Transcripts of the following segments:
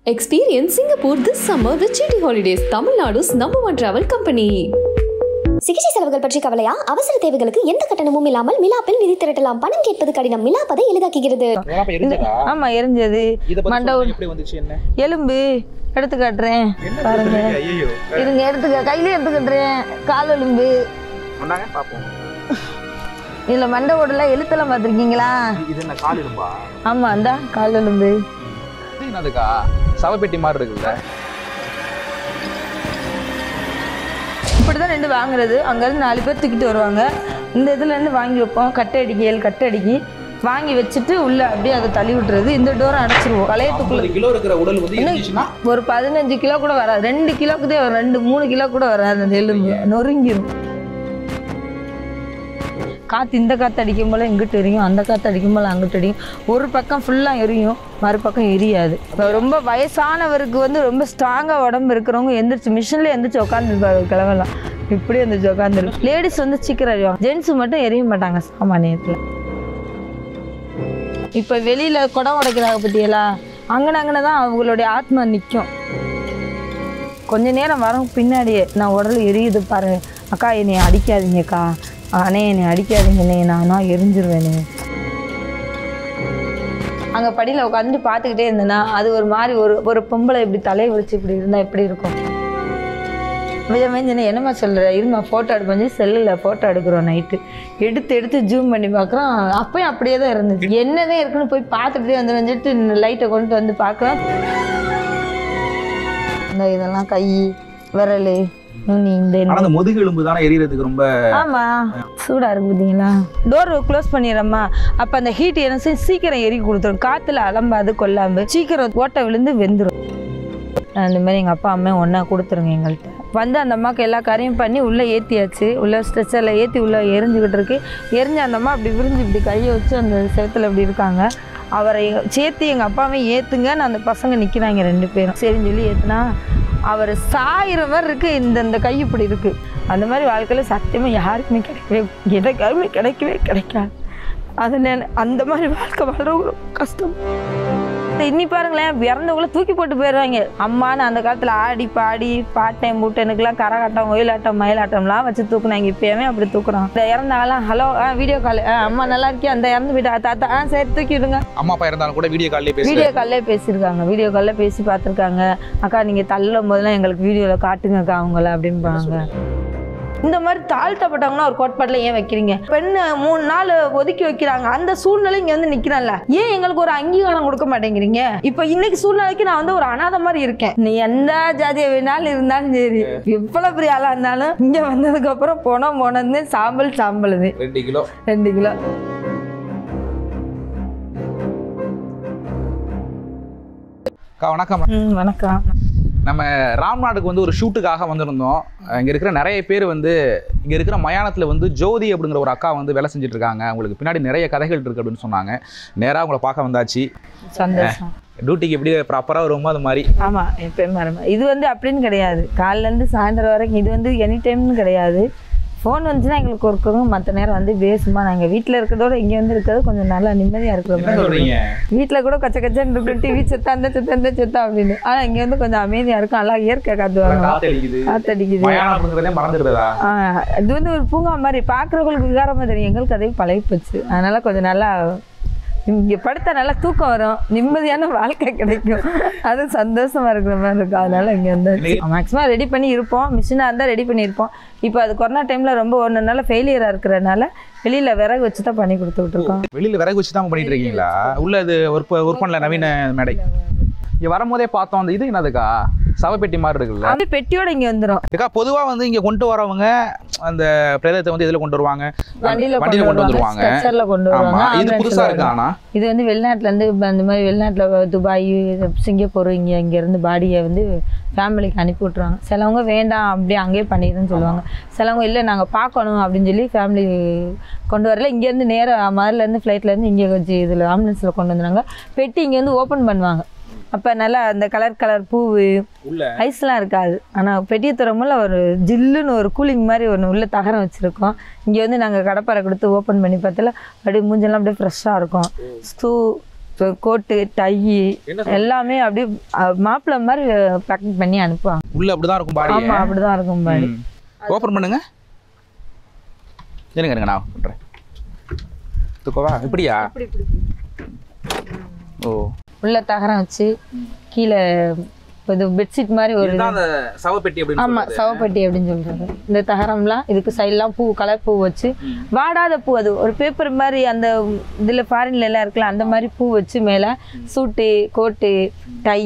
Experience Singapore this summer with GT Holidays, Tamil Nadu's number one travel company. சிகிச்சை செலவுகள் பற்றி கவலையா அவசர தேவைகளுக்கு எந்த கட்டணமும் இல்லாமல் மிலாப்பில் நிதி திரட்டலாம் பணம் கேட்பது கடினம் மிலாப்பதை எளிதாக்குகிறது ஏப்பா எரிஞ்சதா ஆமா எரிஞ்சது இத பத்தி மண்டை சொல்லுங்க, எப்படி வந்துச்சு என்ன எலும்பு எடுத்து காட்டுறேன் பாருங்க ஐயோ இருங்க எடுத்துக்க கையிலே எடுத்து காட்டுறேன் கால் எலும்பு சொன்னாங்க பாப்போம் இதுல மண்டை ஓடல எழுத்தெல்லாம் பார்த்துருக்கீங்களா இது என்ன கால் இரும்பா ஆமா அந்த கால் எலும்பு இது என்னதுக்கா சவப்பெட்டி மாதிரி இருக்குல்ல இப்படிதான் ரெண்டு வாங்குறது அங்கேருந்து நாலு பேர் தூக்கிட்டு வருவாங்க இந்த இதுல இருந்து வாங்கி வைப்போம் கட்டை அடிக்கி ஏழு கட்டை அடிக்கி வாங்கி வச்சுட்டு உள்ள அப்படியே அதை தள்ளி விட்டுறது இந்த டோரை அடைச்சிருவோம் களையத்துக்குள்ள ஐம்பது கிலோ இருக்கிற உடல் வந்து இருந்துச்சுன்னா ஒரு பதினஞ்சு கிலோ கூட வராது ரெண்டு கிலோக்கு தான் வரும் ரெண்டு மூணு கிலோ கூட வராது அந்த எலும்பு நொறுங்கிரும் காற்று இந்த காற்று அடிக்கும் போல இங்கிட்டு எரியும் அந்த காற்று அடிக்கும் போல அங்கிட்டு எரியும் ஒரு பக்கம் ஃபுல்லாக எரியும் மறுபக்கம் எரியாது இப்போ ரொம்ப வயசானவருக்கு வந்து ரொம்ப ஸ்ட்ராங்காக உடம்பு இருக்கிறவங்க எந்திரிச்சு மிஷினில் எந்திரிச்சு உட்காந்துருப்பாரு கிளம்பலாம் இப்படி எந்திரிச்சு உட்காந்துருக்கு லேடிஸ் வந்து சீக்கிரம் எரியும் ஜென்ஸ் மட்டும் எரிய மாட்டாங்க சாமானியத்தில் இப்போ வெளியில் குடம் உடைக்கிறாங்க பற்றியலா அங்கன அங்கன தான் அவங்களுடைய ஆத்மா நிற்கும் கொஞ்ச நேரம் வரும் பின்னாடியே நான் உடல் எரியுது பாரு அக்கா என்னை அடிக்காதீங்கக்கா அண்ணே என்னை அடிக்காதீங்கண்ணே நானா எரிஞ்சிருவேனே அங்கே படியில் உட்காந்துட்டு பார்த்துக்கிட்டே இருந்தேன்னா அது ஒரு மாதிரி ஒரு ஒரு பொம்பளை இப்படி தலையை வலிச்சு இப்படி இருந்தால் எப்படி இருக்கும் விஜயமேந்தின என்னம்மா சொல்கிற இருமா ஃபோட்டோ எடுப்போம் செல்லில் ஃபோட்டோ எடுக்கிறோம் நைட்டு எடுத்து எடுத்து ஜூம் பண்ணி பார்க்குறோம் அப்பயும் அப்படியே தான் இருந்துச்சு என்னதான் இருக்குன்னு போய் பார்த்துட்டே வந்து லைட்டை கொண்டு வந்து பார்க்குறோம் இந்த இதெல்லாம் கை விரல் நுனி இந்த ஆனா அந்த முதுகு எலும்பு தானே எரியறதுக்கு ரொம்ப ஆமா சூடா இருக்கு பார்த்தீங்களா டோர் க்ளோஸ் பண்ணிடுறோமா அப்ப அந்த ஹீட் என்ன செய்யும் சீக்கிரம் எரி கொடுத்துரும் காத்துல அலம்பாது கொல்லாம்பு சீக்கிரம் ஓட்டை விழுந்து வெந்துடும் அந்த மாதிரி எங்கள் அப்பா அம்மா ஒன்றா கொடுத்துருங்க எங்கள்கிட்ட வந்து அந்த அம்மாவுக்கு எல்லா காரியம் பண்ணி உள்ளே ஏற்றியாச்சு உள்ளே ஸ்ட்ரெச்சரில் ஏற்றி உள்ளே எரிஞ்சுக்கிட்டு இருக்கு எரிஞ்ச அந்த அம்மா அப்படி விரிஞ்சு இப்படி கையை வச்சு அந்த செவத்தில் இப்படி இருக்காங்க அவரை சேர்த்து எங்கள் அப்பாவை ஏற்றுங்கன்னு அந்த பசங்க நிற்கிறாங்க ரெண்டு பேரும் சரின்னு சொல்லி ஏற்றுனா அவர் சாயிற மாதிரி இருக்குது இந்த இந்த கை இப்படி இருக்குது அந்த மாதிரி வாழ்க்கையில் சத்தியமாக யாருக்குமே கிடைக்கவே எனக்காருமே கிடைக்கவே கிடைக்காது அது நான் அந்த மாதிரி வாழ்க்கை வாழ்றவங்க ரொம்ப கஷ்டம் இன்னி பாருங்களேன் இறந்தவங்கள தூக்கி போட்டு போயிடுவாங்க அம்மான்னு அந்த காலத்தில் ஆடி பாடி பாட்டேன் பூட்டனுக்குலாம் கரகாட்டம் ஒயிலாட்டம் மயிலாட்டம்லாம் வச்சு தூக்குனாங்க இப்போயுமே அப்படி தூக்குறோம் இந்த இறந்தாங்களாம் ஹலோ ஆ வீடியோ கால் ஆ அம்மா நல்லா இருக்கியா அந்த இறந்து போயிட்டா தாத்தா ஆ சரி தூக்கி விடுங்க அம்மா அப்பா இருந்தாலும் கூட வீடியோ கால்லே பேசுறேன் வீடியோ கால்லே பேசியிருக்காங்க வீடியோ காலில் பேசி பார்த்துருக்காங்க அக்கா நீங்கள் தள்ளும் போதெல்லாம் எங்களுக்கு வீடியோவில் காட்டுங்கக்கா அவங்கள அப்படின்பாங்க இந்த மாதிரி தாழ்த்தப்பட்டவங்கன்னா ஒரு கோட்பாட்டில் ஏன் வைக்கிறீங்க பெண்ணு மூணு நாள் ஒதுக்கி வைக்கிறாங்க அந்த சூழ்நிலை இங்கே வந்து நிற்கிறான்ல ஏன் எங்களுக்கு ஒரு அங்கீகாரம் கொடுக்க மாட்டேங்கிறீங்க இப்போ இன்னைக்கு சூழ்நிலைக்கு நான் வந்து ஒரு அனாதை மாதிரி இருக்கேன் நீ எந்த ஜாதியை வேணாலும் இருந்தாலும் சரி எவ்வளோ பெரிய ஆளாக இருந்தாலும் இங்கே வந்ததுக்கப்புறம் போனோம் போனது சாம்பல் சாம்பல் இது ரெண்டு கிலோ ரெண்டு கிலோ அக்கா வணக்கம் ம் வணக்கம் நம்ம ராம்நாடுக்கு வந்து ஒரு ஷூட்டுக்காக வந்திருந்தோம் இங்கே இருக்கிற நிறைய பேர் வந்து இங்கே இருக்கிற மயானத்தில் வந்து ஜோதி அப்படிங்கிற ஒரு அக்கா வந்து வேலை செஞ்சுட்டு இருக்காங்க அவங்களுக்கு பின்னாடி நிறைய கதைகள் இருக்குது அப்படின்னு சொன்னாங்க நேராக உங்களை பார்க்க வந்தாச்சு சந்தோஷம் டியூட்டிக்கு எப்படி ப்ராப்பராக வருமோ அது மாதிரி ஆமாம் எப்பயுமே வர மாதிரி. இது வந்து அப்படின்னு கிடையாது காலையிலேருந்து சாயந்தரம் வரைக்கும் இது வந்து எனி டைம்னு கிடையாது ஃபோன் வந்துச்சுன்னா எங்களுக்கு ஒர்க்குங்க மற்ற நேரம் வந்து பேசுமா நாங்கள் வீட்டில் இருக்கிறதோட இங்கே வந்து இருக்கிறது கொஞ்சம் நல்லா நிம்மதியாக இருக்கிற என்ன மாதிரி சொல்கிறீங்க வீட்டில் கூட கச்ச கச்சன்னு இருக்கும் டிவி செத்தா அந்த செத்தா அந்த செத்தா அப்படின்னு ஆனால் இங்கே வந்து கொஞ்சம் அமைதியாக இருக்கும் நல்லா இயற்கை காத்து வரும் காத்தடிக்குது காத்தடிக்குது மயானம் அப்படிங்கிறதே மறந்துடுறதா ஆ, இது வந்து ஒரு பூங்கா மாதிரி பார்க்குறவங்களுக்கு விகாரமாக தெரியும் எங்களுக்கு அதே பழகி போச்சு அதனால கொஞ்சம் நல்லா இங்கே படுத்தா நல்லா தூக்கம் வரும் நிம்மதியான வாழ்க்கை கிடைக்கும் அது சந்தோஷமா இருக்கிற மாதிரி இருக்கும் அதனால இங்கே வந்து மேக்ஸிமம் ரெடி பண்ணி இருப்போம் மிஷினாக இருந்தால் ரெடி பண்ணியிருப்போம் இப்போ அது கொரோனா டைமில் ரொம்ப ஒன்றுனால ஃபெயிலியராக இருக்கிறனால வெளியில் விறகு வச்சு தான் பண்ணி கொடுத்துக்கிட்டு இருக்கோம் வெளியில் விறகு வச்சு தான் பண்ணிட்டு இருக்கீங்களா உள்ள அது ஒர்க் ஒர்க் பண்ணல நவீன மேடை இங்கே வரும்போதே பார்த்தோம் அந்த இது என்னதுக்கா சவப்பெட்டி மாதிரி இருக்குல்ல அப்படியே பெட்டியோட இங்கே வந்துடும் ஏக்கா பொதுவா வந்து இங்க கொண்டு வரவங்க அந்த பிரேதத்தை வந்து இதுல கொண்டு வருவாங்க வண்டியில் வண்டியில கொண்டு கொண்டு வருவாங்க வந்துருவாங்க ஸ்ட்ரெச்சரில் கொண்டு ஆமா வருவாங்க இது ambulance புதுசா ல இருக்கு ஆனா இது வந்து வெளிநாட்டுலேருந்து அந்த மாதிரி வெளிநாட்டில் துபாய் சிங்கப்பூர் இங்கே இங்கேருந்து பாடியை வந்து ஃபேமிலிக்கு அனுப்பி விட்ருவாங்க சிலவங்க வேண்டாம் அப்படியே அங்கேயே பண்ணிடுன்னு சொல்லுவாங்க சிலவங்க இல்லை நாங்கள் பார்க்கணும் அப்படின்னு சொல்லி ஃபேமிலி கொண்டு வரல இங்கேருந்து நேராக மாதிரிலேருந்து ஃப்ளைட்லேருந்து இங்கே வச்சு இதில் ஆம்புலன்ஸில் கொண்டு வந்துடுவாங்க பெட்டி இங்கேருந்து ஓப்பன் பண்ணுவாங்க அப்போ நல்லா அந்த கலர் கலர் பூவு உள்ள ஐஸ்லாம் இருக்காது ஆனால் பெட்டியை திறமுல ஒரு ஜில்லுன்னு ஒரு கூலிங் மாதிரி ஒன்று உள்ள தகரம் வச்சுருக்கோம் இங்கே வந்து நாங்கள் கடப்பாரை கொடுத்து ஓப்பன் பண்ணி பார்த்தால அப்படியே மூஞ்செல்லாம் அப்படியே ஃப்ரெஷ்ஷாக இருக்கும் ஷூ இப்போ கோட்டு டை எல்லாமே அப்படியே மாப்பிள்ளை மாதிரி பேக்கிங் பண்ணி அனுப்புவாங்க உள்ள அப்படிதான் இருக்கும் பாடி ஆமா அப்படிதான் இருக்கும் பாடி ஓப்பன் பண்ணுங்க இருங்க இருங்க நான் open பண்றேன் தூக்கவா இப்படியா ஓ உள்ள தகரம் வச்சு கீழே இப்போ இது பெட்ஷீட் மாதிரி ஒரு இதுதான் அந்த சவப்பெட்டி அப்படின்னு ஆமா சொல்றது. சவப்பட்டி அப்படின்னு சொல்றது இந்த தகரம்லாம் இதுக்கு சைட்லாம் பூ கலர் பூ வச்சு வாடாத பூ அது ஒரு பேப்பர் மாதிரி அந்த இதுல ஃபாரின்ல எல்லாம் இருக்குல்ல அந்த மாதிரி பூ வச்சு மேல சூட்டு கோட்டு டை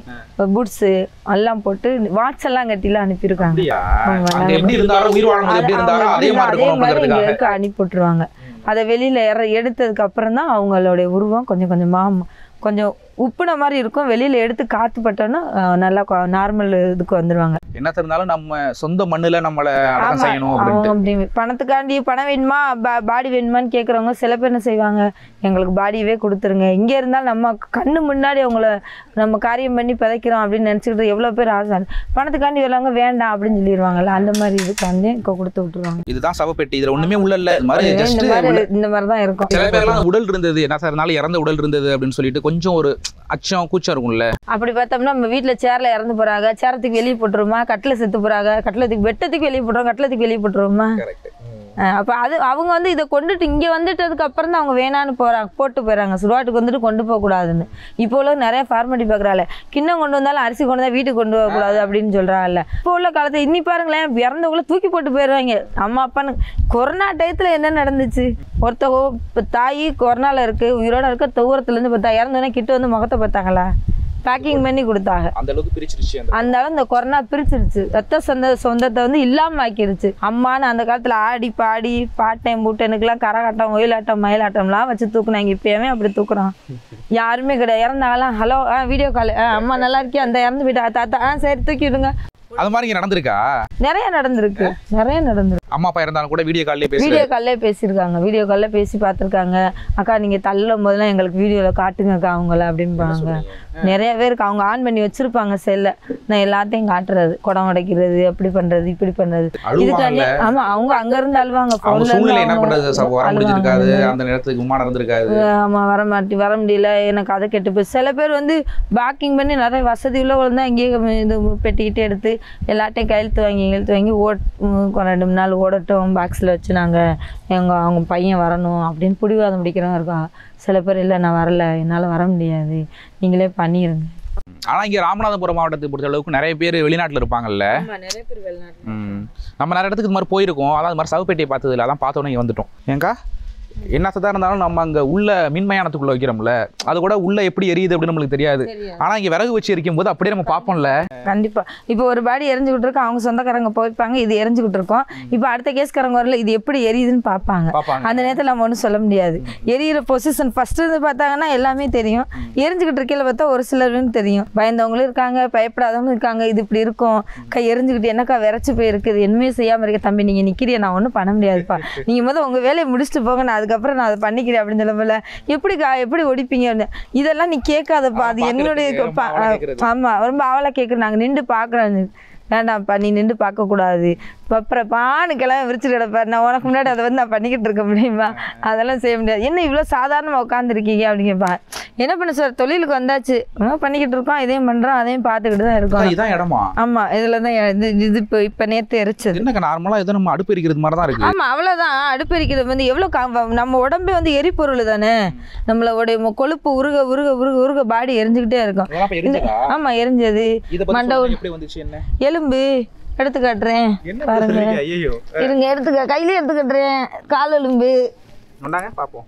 பூட்ஸு எல்லாம் போட்டு வாட்ச் எல்லாம் கட்டிலாம் அனுப்பியிருக்காங்க அப்படியா ஆமா, அங்க எப்படி இருந்தாரோ உயிர் வாழும்போது எப்படி இருந்தாரோ அதே மாதிரி அதே இருக்கணும் மாதிரி இங்க அப்படிங்கிறதுக்காக இருக்க அனுப்பி விட்டுருவாங்க அதை வெளியில இற எடுத்ததுக்கு அப்புறம் தான் அவங்களுடைய உருவம் கொஞ்சம் கொஞ்சமா ம- கொஞ்சம் உப்புன மாதிரி இருக்கும் வெளியில எடுத்து காத்து பட்டோன்னா அஹ், நல்லா நார்மல் இதுக்கு வந்துருவாங்க என்ன இருந்தாலும் நம்ம சொந்த மண்ணுல நம்மள அடக்கம் ஆமா, செய்யணும் அவங்க அப்படின்ட்டு அப்படி பணத்துக்காண்டி பணம் வேணுமா பாடி வேணுமான்னு கேட்குறவங்க சில பேர் என்ன செய்வாங்க எங்களுக்கு பாடியவே கொடுத்துருங்க இங்கே இருந்தாலும் நம்ம கண்ணு முன்னாடி அவங்கள நம்ம காரியம் பண்ணி பிதைக்கிறோம் அப்படின்னு நினச்சிக்கிட்டு எவ்வளோ பேர் ஆசை பணத்துக்காண்டி வரவங்க வேண்டாம் அப்படின்னு சொல்லிடுவாங்கல்ல அந்த மாதிரி இதுக்காண்டி இப்போ கொடுத்து விட்டுருவாங்க இதுதான் சவப்பெட்டி இதுல ஒண்ணுமே உள்ள இல்ல இது மாதிரி இந்த ஜஸ்ட் மாதிரி இந்த மாதிரி தான் இருக்கும் சில பேர்லாம் உடல் இருந்தது என்ன சார் இருந்தாலும் இறந்த உடல் இருந்தது அப்படின்னு சொல்லிட்டு கொஞ்சம் ஒரு அச்சம் கூச்சம் இருக்கும்ல அப்படி பார்த்தோம்னா நம்ம வீட்டில் சேரில் இறந்து போகிறாங்க சேரத்துக்கு வெளியே போட்டுருமா கட்டில் செத்து போகிறாங்க கட்டிலத்துக்கு வெட்டத்துக்கு வெளியே போட்டுருவோம் கட்டிலத்துக்கு வெளியே போட்டுருவோமா அப்போ அது அவங்க வந்து இதை கொண்டுட்டு இங்கே வந்துட்டதுக்கு அப்புறம் தான் அவங்க வேணான்னு போகிறாங்க போட்டு போயிடறாங்க சுடுகாட்டுக்கு வந்துட்டு கொண்டு போகக்கூடாதுன்னு இப்போ உள்ள நிறைய ஃபார்மாலிட்டி பார்க்குறாள் கிண்ணம் கொண்டு வந்தாலும் அரிசி கொண்டு வந்தால் வீட்டுக்கு கொண்டு வரக்கூடாது அப்படின்னு சொல்கிறாங்கல்ல இப்போ உள்ள காலத்தில் இன்னி பாருங்களேன் இறந்தவங்கள தூக்கி போட்டு போயிடுவாங்க அம்மா அப்பான்னு கொரோனா டயத்தில் என்ன நடந்துச்சு ஒருத்த இப்போ தாய் கொரோனாவில் இருக்குது உயிரோட இருக்க தூரத்துலேருந்து பார்த்தா இறந்தோடனே கிட்ட வந்து முகத்தை பார்த்தாங்களா பேக்கிங் பண்ணி கொடுத்தாங்க அந்த அளவுக்கு பிரிச்சிருச்சு அந்த அந்த அளவு இந்த கொரோனா பிரிச்சிருச்சு ரத்த சொந்த சொந்தத்தை வந்து இல்லாம ஆக்கிருச்சு அம்மான்னு அந்த காலத்துல ஆடி பாடி பாட்டையும் பூட்டனுக்குலாம் கரகாட்டம் ஒயிலாட்டம் மயிலாட்டம்லாம் வச்சு தூக்குனாங்க இப்பயுமே அப்படி தூக்குறோம் யாருமே கிடையாது இறந்தாங்களாம் ஹலோ ஆ வீடியோ கால் ஆ அம்மா நல்லா இருக்கியா அந்த இறந்து போயிட்டா தாத்தா ஆ சரி தூக்கி விடுங்க அது மாதிரி இங்க நடந்திருக்கா நிறைய நடந்திருக்கு நிறைய நடந்திருக்கு அம்மா அப்பா இருந்தாலும் கூட வீடியோ கால்லே பேசி வீடியோ கால்லே பேசியிருக்காங்க வீடியோ கால்ல பேசி பார்த்துருக்காங்க அக்கா நீங்க தள்ளும் போதெல்லாம் எங்களுக்கு வீடியோவில் காட்டுங்கக்கா அவங்கள அப்படின்பாங்க நிறைய பேருக்கு அவங்க ஆன் பண்ணி வச்சிருப்பாங்க செல்ல நான் எல்லாத்தையும் காட்டுறது குடம் உடைக்கிறது அப்படி பண்றது இப்படி பண்றது இதுக்காண்டி ஆமா அவங்க அங்க இருந்து அழுவாங்க அவங்க phone ல இருந்து சூழ்நிலை என்ன அவங்க பண்றது சார் வர அழுவாங்க. முடிஞ்சிருக்காது அந்த நேரத்துக்கு விமானம் இருந்திருக்காது ஆமா வர மாட்டி வர முடியல எனக்கு அதை கெட்டு போய் சில பேர் வந்து பேக்கிங் பண்ணி நிறைய வசதி உள்ளவங்க தான் இங்கேயே இது பெட்டிக்கிட்டு எடுத்து எல்லாத்தையும் கையெழுத்து வாங்கி எழுத்து வாங்கி ஓட் உம் ரெண்டு மூணு நாள் ஓடட்டும் பாக்ஸில் வச்சு நாங்கள் எங்கள் அவங்க பையன் வரணும் அப்படின்னு பிடிவாதம் பிடிக்கிறவங்க இருக்காங்க சில பேர் இல்லை நான் வரல என்னால் வர முடியாது நீங்களே பண்ணிடுங்க ஆனா இங்க ராமநாதபுரம் மாவட்டத்தை பொறுத்த அளவுக்கு நிறைய பேர் வெளிநாட்டுல இருப்பாங்கல்ல நிறைய பேர் வெளிநாட்டு ம். நம்ம நிறைய இடத்துக்கு இது மாதிரி போயிருக்கோம் அதான் இது மாதிரி சவப்பேட்டியை பார்த்தது இல்லை அதான் பார்த்தோன்னே இங்க வந்துட்டோம் ஏங்கா என்ன சதா இருந்தாலும் நம்ம அங்க உள்ள மின்மயானத்துக்குள்ள வைக்கிறோம்ல அது கூட உள்ள எப்படி எரியுது அப்படின்னு நம்மளுக்கு தெரியாது ஆனா இங்க விறகு வச்சு எரிக்கும் போது அப்படியே நம்ம பார்ப்போம்ல கண்டிப்பா இப்போ ஒரு பாடி எரிஞ்சுக்கிட்டு இருக்கோம் அவங்க சொந்தக்காரங்க போய்ப்பாங்க இது எரிஞ்சுக்கிட்டு இருக்கோம் இப்போ அடுத்த கேஸ்காரங்க வரல இது எப்படி எரியுதுன்னு பார்ப்பாங்க பார்ப்பாங்க அந்த நேரத்தில் நம்ம ஒன்றும் சொல்ல முடியாது எரியிற பொசிஷன் ஃபர்ஸ்ட் இருந்து பார்த்தாங்கன்னா எல்லாமே தெரியும் எரிஞ்சுக்கிட்டு இருக்கையில பார்த்தா ஒரு சிலருன்னு தெரியும் பயந்தவங்களும் இருக்காங்க பயப்படாதவங்களும் இருக்காங்க இது இப்படி இருக்கும் கை எரிஞ்சுக்கிட்டு என்னக்கா விரைச்சு போயிருக்கு இது என்னமே செய்யாம இருக்க தம்பி நீங்க நிக்கிறிய நான் ஒன்றும் பண்ண முடியாதுப்பா நீங்க முதல் உங்க வேலையை முடிச்சுட்டு போங்க நான் அதுக்கப்புறம் நான் அதை பண்ணிக்கிறேன் அப்படின்னு சொல்ல போல எப்படிக்கா எப்படி ஒடிப்பீங்க அப்படின்னு. இதெல்லாம் நீ கேட்காதப்பா அது ஆமா, என்னுடைய பார்க்கறதுக்கு ரொம்ப பா- ஆவலா கேட்கறது. ஆமா ரொம்ப ஆவலா கேட்குறேன் நாங்கள் நின்று பார்க்குறோம் வேண்டாம்ப்பா நீ நின்று பார்க்கக்கூடாது அப்புறம் பானு கிளம்பி விரிச்சு கிடப்பாரு நான் உனக்கு முன்னாடி அதை வந்து நான் பண்ணிக்கிட்டு இருக்க முடியுமா அதெல்லாம் செய்ய முடியாது என்ன இவ்வளோ சாதாரணமாக உட்காந்துருக்கீங்க அப்படிங்கப்பா என்ன பண்ண சார் தொழிலுக்கு வந்தாச்சு ஆ, பண்ணிக்கிட்டு இருக்கோம் இதையும் பண்ணுறோம் அதையும் பார்த்துக்கிட்டு தான் இருக்கோம் இதான் இடமா ஆமாம் இதில் தான் இது இது இப்போ இப்போ நேற்று எரிச்சது என்னங்க நார்மலா ஏதோ நம்ம அடுப்பு எரிக்கிறது மாதிரி தான் இருக்கு ஆமா அவ்வளவுதான் அடுப்பெரிக்கிறது வந்து எவ்வளவு கா- வ- நம்ம உடம்பே வந்து எரிபொருள் தானே நம்மளோட மொ- கொழுப்பு உருக உருக உருக உருக பாடி எரிஞ்சுக்கிட்டே இருக்கும் இதெல்லாம் இப்ப எரிஞ்சதா? ஆமா எரிஞ்சது இதை பத்தி மண்டை சொல்லுங்க, எப்படி வந்துச்சு என்ன எலும்பு எடுத்து காட்டுறேன் என்ன பாருங்க பேசுறீங்க? ஐயையோ. இருங்க எடுத்துக்க கையிலே எடுத்து காட்டுறேன் கால் எலும்பு கொண்டாங்க பாப்போம்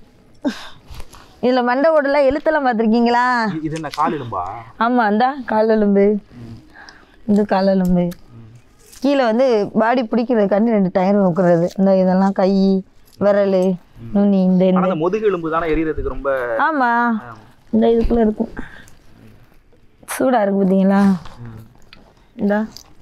இதுல மண்டை ஓடல எழுத்தெல்லாம் பார்த்துருக்கீங்களா இ- இது என்ன கால் எலும்பா ஆமா அந்தா கால் எலும்பு இது கால் எலும்பு கீழே வந்து பாடி பிடிக்கிறதுக்காண்டி ரெண்டு டயர் வைக்கிறது இந்த இதெல்லாம் கை விரல் நுனி இந்த ஆனா இந்த அந்த முதுகு எலும்பு தானே எரியறதுக்கு ரொம்ப ஆமா இந்த இதுக்குள்ள இருக்கும் சூடா இருக்கு பார்த்தீங்களா இந்தா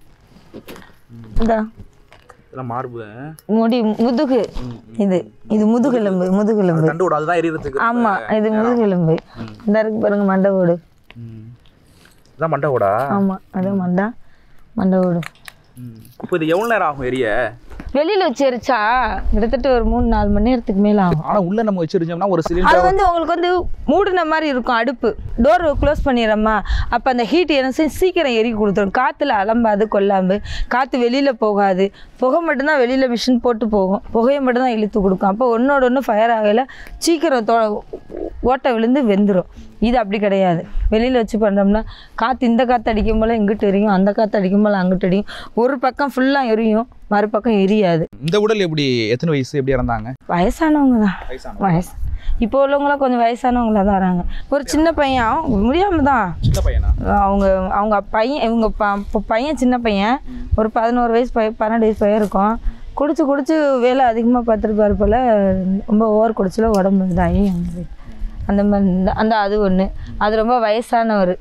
இந்தா இதெல்லாம் மார்பு முடி முதுகு இது இது முதுகெலும்பு முதுகெலும்பு கண்டு விட அதுதான் எரியறதுக்கு ஆமா இது முதுகெலும்பு இந்த இருக்கு பாருங்க மண்டை ஓடு ம். இதான் மண்டை ஓடா ஆமா அது மண்டா மண்டை ஓடு இப்போ இது எவ்வளவு நேரம் ஆகும் எரிய வெளியில் வச்சு எரிச்சா கிட்டத்தட்ட ஒரு மூணு நாலு மணி நேரத்துக்கு மேலே ஆகும் ஆனா உள்ள நம்ம வச்சிருந்தோம்னா ஒரு அது சிலிண்டர் வந்து உங்களுக்கு வந்து மூடின மாதிரி இருக்கும் அடுப்பு டோர் க்ளோஸ் பண்ணிடுறோமா அப்போ அந்த ஹீட் என்ன செய்யும் சீக்கிரம் எரி கொடுத்துரும் காற்றுல அலம்பாது கொல்லாம்பு காற்று வெளியில் போகாது புகை மட்டும்தான் வெளியில் மிஷின் போட்டு போகும் புகையை மட்டும்தான் இழுத்து கொடுக்கும் அப்போ ஒன்றோட ஒன்று ஃபயர் ஆகல சீக்கிரம் தோ ஓட்டை விழுந்து வெந்துடும் இது அப்படி கிடையாது வெளியில் வச்சு பண்ணுறோம்னா காற்று இந்த காற்று அடிக்கும் போல இங்கிட்டு எரியும் அந்த காற்று அடிக்கும் போல அங்கிட்டு எரியும் ஒரு பக்கம் ஃபுல்லாக எரியும் மறுபக்கம் எரியாது இந்த உடல் எப்படி எத்தனை வயசு எப்படி இறந்தாங்க வயசானவங்க தான் வயசு இப்போ உள்ளவங்களாம் கொஞ்சம் வயசானவங்களா தான் வராங்க ஒரு சின்ன பையன் முடியாம தான் சின்ன பையனா அவங்க அவங்க பையன் இவங்க ப- ப- பையன் சின்ன பையன் ஒரு பதினோரு வயசு பையன் பன்னெண்டு வயசு பையன் இருக்கும் குடிச்சு குடிச்சு வேலை அதிகமாக பார்த்துருப்பாரு போல் ரொம்ப ஓவர் குடிச்சில உடம்பு இதாகி அங்க போயிட்டு. அந்த மாதிரி இந்த- அந்த அது ஒன்று அது ரொம்ப வயசானவர்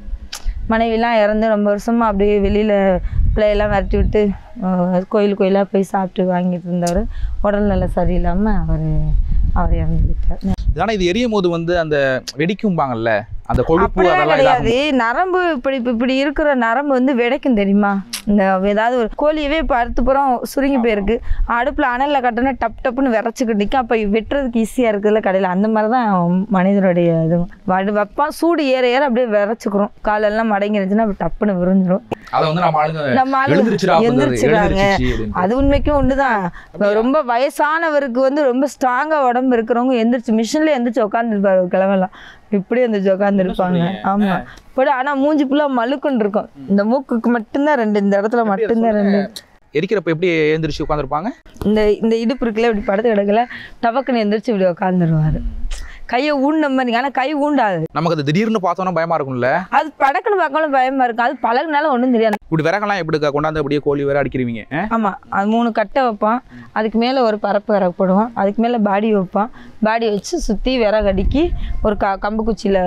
மனைவிலாம் இறந்து ரொம்ப வருஷமாக அப்படியே வெளியில் பிள்ளையெல்லாம் விரட்டி விட்டு அஹ், கோயில் கோயிலாக போய் சாப்பிட்டு வாங்கிட்டு இருந்தவர் உடல்நல சரியில்லாமல் அவர் அவர் இறந்து போயிட்டார் ஆனா இது எரியும் போது வந்து அந்த வெடிக்கும்பாங்கல்ல அந்த கொழுப்பு அப்படிலாம் அதெல்லாம் கிடையாது இதாகும். நரம்பு இப்படி இப்ப- இப்படி இருக்கிற நரம்பு வந்து வெடைக்கும் தெரியுமா இந்த ஏதாவது ஒரு கோழியவே இப்போ அறுத்து புறம் சுருங்கி போயிருக்கு அடுப்பில் அனலில் கட்டினா டப் டப்புன்னு விரைச்சிக்கிட்டு நிற்கும் அப்போ வெட்டுறதுக்கு ஈஸியாக இருக்குதுல்ல கடையில் அந்த மாதிரி தான் மனிதனுடைய இது வடு வைப்பான் சூடு ஏற ஏற அப்படியே விரைச்சிக்கிறோம் காலெல்லாம் மடங்கிருச்சுன்னா அப்படி டப்புன்னு விரிஞ்சிரும் அதை வந்து நம்ம ஆளுங்க நம்ம ஆளு எழுந்திருச்சுடா அப்ப இந்த எந்திரிச்சிடுறாங்க. எழுந்திருச்சு அப்படின்ட்டு. அது உண்மைக்கும் ஒண்ணுதான் இப்ப ரொம்ப வயசானவருக்கு வந்து ரொம்ப ஸ்ட்ராங்கா உடம்பு இருக்கிறவங்க எந்திரிச்சு மிஷின்ல எந்திரிச்சு உட்காந்துருப்பாரு ஒரு கிழமெல்லாம் இப்படி எந்திரிச்சு உட்காந்துருப்பாங்க ஆமா பட் ஆனா மூஞ்சி ஃபுல்லா மழுக்குன்னு இருக்கும் இந்த மூக்குக்கு மட்டும்தான் ரெண்டு இந்த இடத்துல மட்டும்தான் ரெண்டு எரிக்கிறப்ப எப்படி எழுந்திரிச்சு உட்காந்துருப்பாங்க இந்த இந்த இடுப்பு இருக்குல்ல இப்படி படுத்து கிடக்கல டபக்குன்னு எந்திரிச்சு இப்படி உட்காந்துருவாரு கையை ஊண்டின மாதிரி ஆனா கை ஊண்டாது நமக்கு அது திடீர்னு பார்த்தோன்னா பயமா இருக்கும்ல அது படக்குன்னு பார்க்கணும் பயமா இருக்கும் அது பழகுனால ஒண்ணும் தெரியாது இப்படி விறகெல்லாம் எப்படி கொண்டாந்து அப்படியே கோழி வேற அடிக்கிறீங்க ஆ? ஆமாம் அது மூணு கட்டை வைப்பான் அதுக்கு மேலே ஒரு பரப்பு விறகு போடுவான் அதுக்கு மேலே பாடி வைப்பான் பாடி வச்சு சுற்றி விறகு அடுக்கி ஒரு க கம்பு குச்சியில்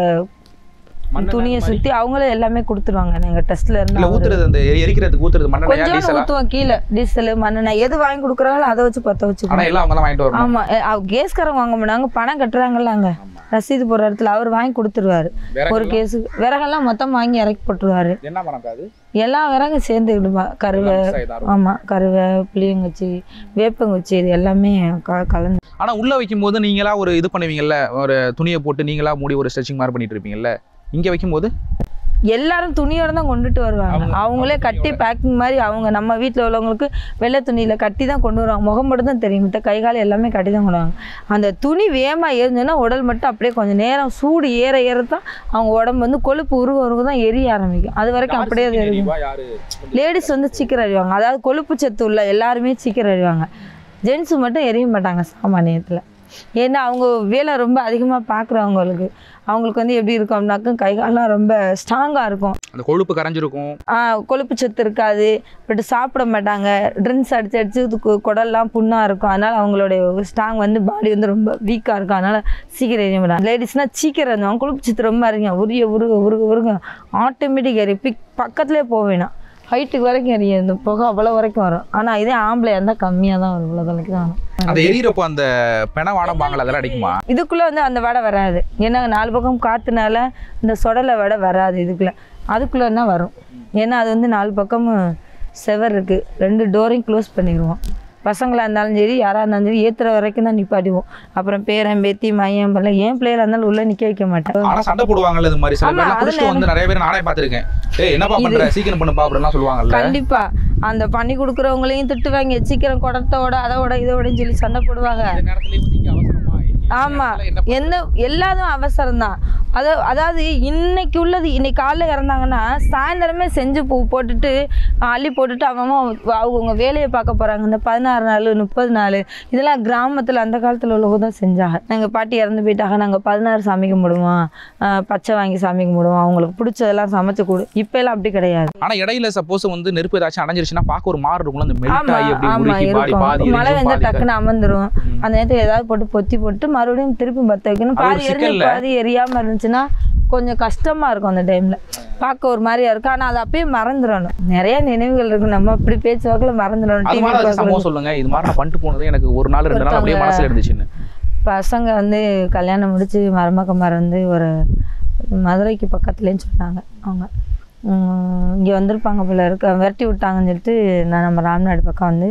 துணியை சுற்றி அவங்களே எல்லாமே கொடுத்துருவாங்க எங்கள் டெஸ்ட்டில் இல்ல இருந்து ஊத்துறது அந்த எரி- எரிக்கிறதுக்கு ஊத்துறது மண்ணெண்ணெயா கொஞ்சம் டீசலா ஊற்றுவோம் கீழே டீசல் மண்ணெண்ணெய் எது வாங்கி கொடுக்குறாங்களோ அதை வச்சு பற்ற ஆனா வச்சுக்குவோம் எல்லாம் அவங்க தான் வாங்கிட்டு வரணும் ஆமாம் கேஸ்காரங்க வாங்க மாட்டாங்க பணம் கட்டுறாங்கல்ல அங்கே ரசீது போடுற இடத்துல அவர் வாங்கி கொடுத்துருவாரு ஒரு கேஸு விறகெல்லாம் மொத்தம் வாங்கி இறக்கி போட்டுருவாரு என்ன மரம் அது எல்லா விறகும் சேர்ந்துக்கிடுமா கருவை ஆமாம் கருவை புளியங்குச்சி வேப்பங்குச்சி இது எல்லாமே க கலந்து ஆனா உள்ள வைக்கும் போது நீங்களா ஒரு இது பண்ணுவீங்கல்ல ஒரு துணியை போட்டு நீங்களா மூடி ஒரு ஸ்ட்ரெச்சிங் மாதிரி பண்ணிட்டு இருப்பீங்கல்ல இங்க வைக்கும் போது எல்லாரும் துணியோட தான் கொண்டுட்டு வருவாங்க அவங்க- அவங்களே அவங்க கட்டி பேக்கிங் மாதிரி அவங்க நம்ம வீட்டில் உள்ளவங்களுக்கு வெள்ளை துணியில் கட்டி தான் கொண்டு வருவாங்க முகம் மட்டும் தான் தெரியும் மத்த கை கால் எல்லாமே கட்டி தான் கொண்டு வருவாங்க அந்த துணி வேகமாக எரிஞ்சோன்னா உடல் மட்டும் அப்படியே கொஞ்சம் நேரம் சூடு ஏற ஏற தான் அவங்க உடம்பு வந்து கொழுப்பு உருக உருக தான் எரிய ஆரம்பிக்கும் அது வரைக்கும் அப்படியே அது எரியும் லேடிஸ் வந்து சீக்கிரம் அறிவாங்க அதாவது கொழுப்பு சத்து உள்ள எல்லாருமே சீக்கிரம் அறிவாங்க ஜென்ஸு மட்டும் எரிய மாட்டாங்க சாமானியத்தில் ஏன்னா அவங்க வேலை ரொம்ப அதிகமாக பார்க்குறவங்களுக்கு அவங்களுக்கு வந்து எப்படி இருக்கும் அப்படின்னாக்கா கை கால்லாம் ரொம்ப ஸ்ட்ராங்காக இருக்கும் அந்த கொழுப்பு கரைஞ்சிருக்கும் ஆ, கொழுப்பு சத்து இருக்காது பட் சாப்பிட மாட்டாங்க ட்ரிங்க்ஸ் அடிச்சு அடிச்சு இது கு- குடல்லாம் புண்ணாக இருக்கும் அதனால் அவங்களுடைய ஸ்ட்ராங் வந்து பாடி வந்து ரொம்ப வீக்காக இருக்கும் அதனால் சீக்கிரம் எரிய மாட்டாங்க லேடிஸ்னால் சீக்கிரம் இருந்தவங்க கொழுப்பு சத்து ரொம்ப அறிங்க உரிய உருக உருக உருக ஆட்டோமேட்டிக் எரி பிக் பக்கத்துலேயே போக வேணாம் ஹைட்டுக்கு வரைக்கும் எரியும் இந்த புகை அவ்வளோ வரைக்கும் வரும் ஆனால் இதே ஆம்பளை இருந்தால் கம்மியாக தான் வரும் இவ்வளோ தொலைக்கு தான் வரும் அந்த எரியறப்போ அந்த பெண வாடம்பாங்கல்ல அதெல்லாம் அடிக்குமா இதுக்குள்ளே வந்து அந்த வடை வராது ஏன்னா நாலு பக்கம் காற்றுனால இந்த சொடலை வடை வராது இதுக்குள்ளே அதுக்குள்ளேன்னா வரும் ஏன்னா அது வந்து நாலு பக்கமும் செவர் இருக்குது ரெண்டு டோரையும் க்ளோஸ் பண்ணிடுவோம் பசங்களாக இருந்தாலும் சரி யாராக இருந்தாலும் சரி ஏற்றுற வரைக்கும் தான் நிப்பாட்டிவோம் அப்புறம் பேரன் பேத்தி மையம் பல்ல ஏன் பிள்ளைகளா இருந்தாலும் உள்ளே நிற்க வைக்க மாட்டேன் ஆனா சண்டை போடுவாங்கல்ல இது மாதிரி சில ஆமா, பேர்லாம் அதுல குடிச்சிட்டு வந்து நிறைய பேர் நானே பார்த்திருக்கேன் ஏய் என்னப்பா பண்ற சீக்கிரம் பண்ணுப்பா அப்படிலாம் சொல்லுவாங்கல்ல கண்டிப்பா அந்த பண்ணி கொடுக்குறவங்களையும் திட்டுவாங்க சீக்கிரம் குடத்தோட அதோட இதோடன்னு சொல்லி சண்டை போடுவாங்க இந்த நேரத்துலயே வந்து இங்க அவசரமா ஆமா எந்த எல்லாதும் அவசரம் தான் அது அதாவது இன்னைக்கு உள்ளது இன்னைக்கு காலைல இறந்தாங்கன்னா சாயந்தரமே செஞ்சு பூ போட்டுட்டு அள்ளி போட்டுட்டு அவங்க அவங்கவுங்க வேலையை பார்க்க போறாங்க இந்த பதினாறு நாள் முப்பது நாள் இதெல்லாம் கிராமத்துல அந்த காலத்துல உள்ளவங்க தான் செஞ்சாங்க எங்க பாட்டி இறந்து போயிட்டாங்க நாங்க பதினாறு சாமி கும்பிடுவோம் ஆஹ் பச்சை வாங்கி சாமி கும்பிடுவோம் அவங்களுக்கு பிடிச்சதெல்லாம் சமைச்சு கொடு இப்ப எல்லாம் அப்படி கிடையாது ஆனா இடையில சப்போஸ் வந்து நெருப்பு ஏதாச்சும் அடைஞ்சிருச்சுன்னா பார்க்க ஒரு மாறு இருக்கும்ல அந்த மெல்ட் ஆமா ஆகி அப்படி ஆமா உருகி பாதி பாதி இருக்கும் மழை எரிஞ்சும் வந்தா பாதி டக்குன்னு அமர்ந்துரும் அந்த நேரத்துல ஏதாவது போட்டு பொத்தி போட்டு மறுபடியும் திருப்பி பத்த வைக்கணும் அது ஒரு பாதி எரிஞ்சு சிக்கல்ல. பாதி எரியாம இருந்துச்சுன்னா கொஞ்சம் கஷ்டமா இருக்கும் அந்த டைம்ல பார்க்க ஒரு மாதிரியா இருக்கும் ஆனா அது அப்படியே மறந்துடணும் நிறைய நினைவுகள் இருக்கு நம்ம அப்படி பேச்சு வாக்குல மறந்துடணும் அது டிவி மாதிரி ஏதாச்சும் சம்பவம் சொல்லுங்க இது மாதிரி நான் பண்ணிட்டு போனது எனக்கு ஒரு நாள் ரெண்டு நாள் அப்படியே ஒருத்தவங்க- மனசுல இருந்துச்சுன்னு பசங்க வந்து கல்யாணம் முடிச்சு மருமக்கமார் வந்து ஒரு மதுரைக்கு பக்கத்துலேன்னு சொன்னாங்க அவங்க இங்கே வந்திருப்பாங்க போல இருக்க விரட்டி விட்டாங்கன்னு சொல்லிட்டு நான் நம்ம ராம்நாடு பக்கம் வந்து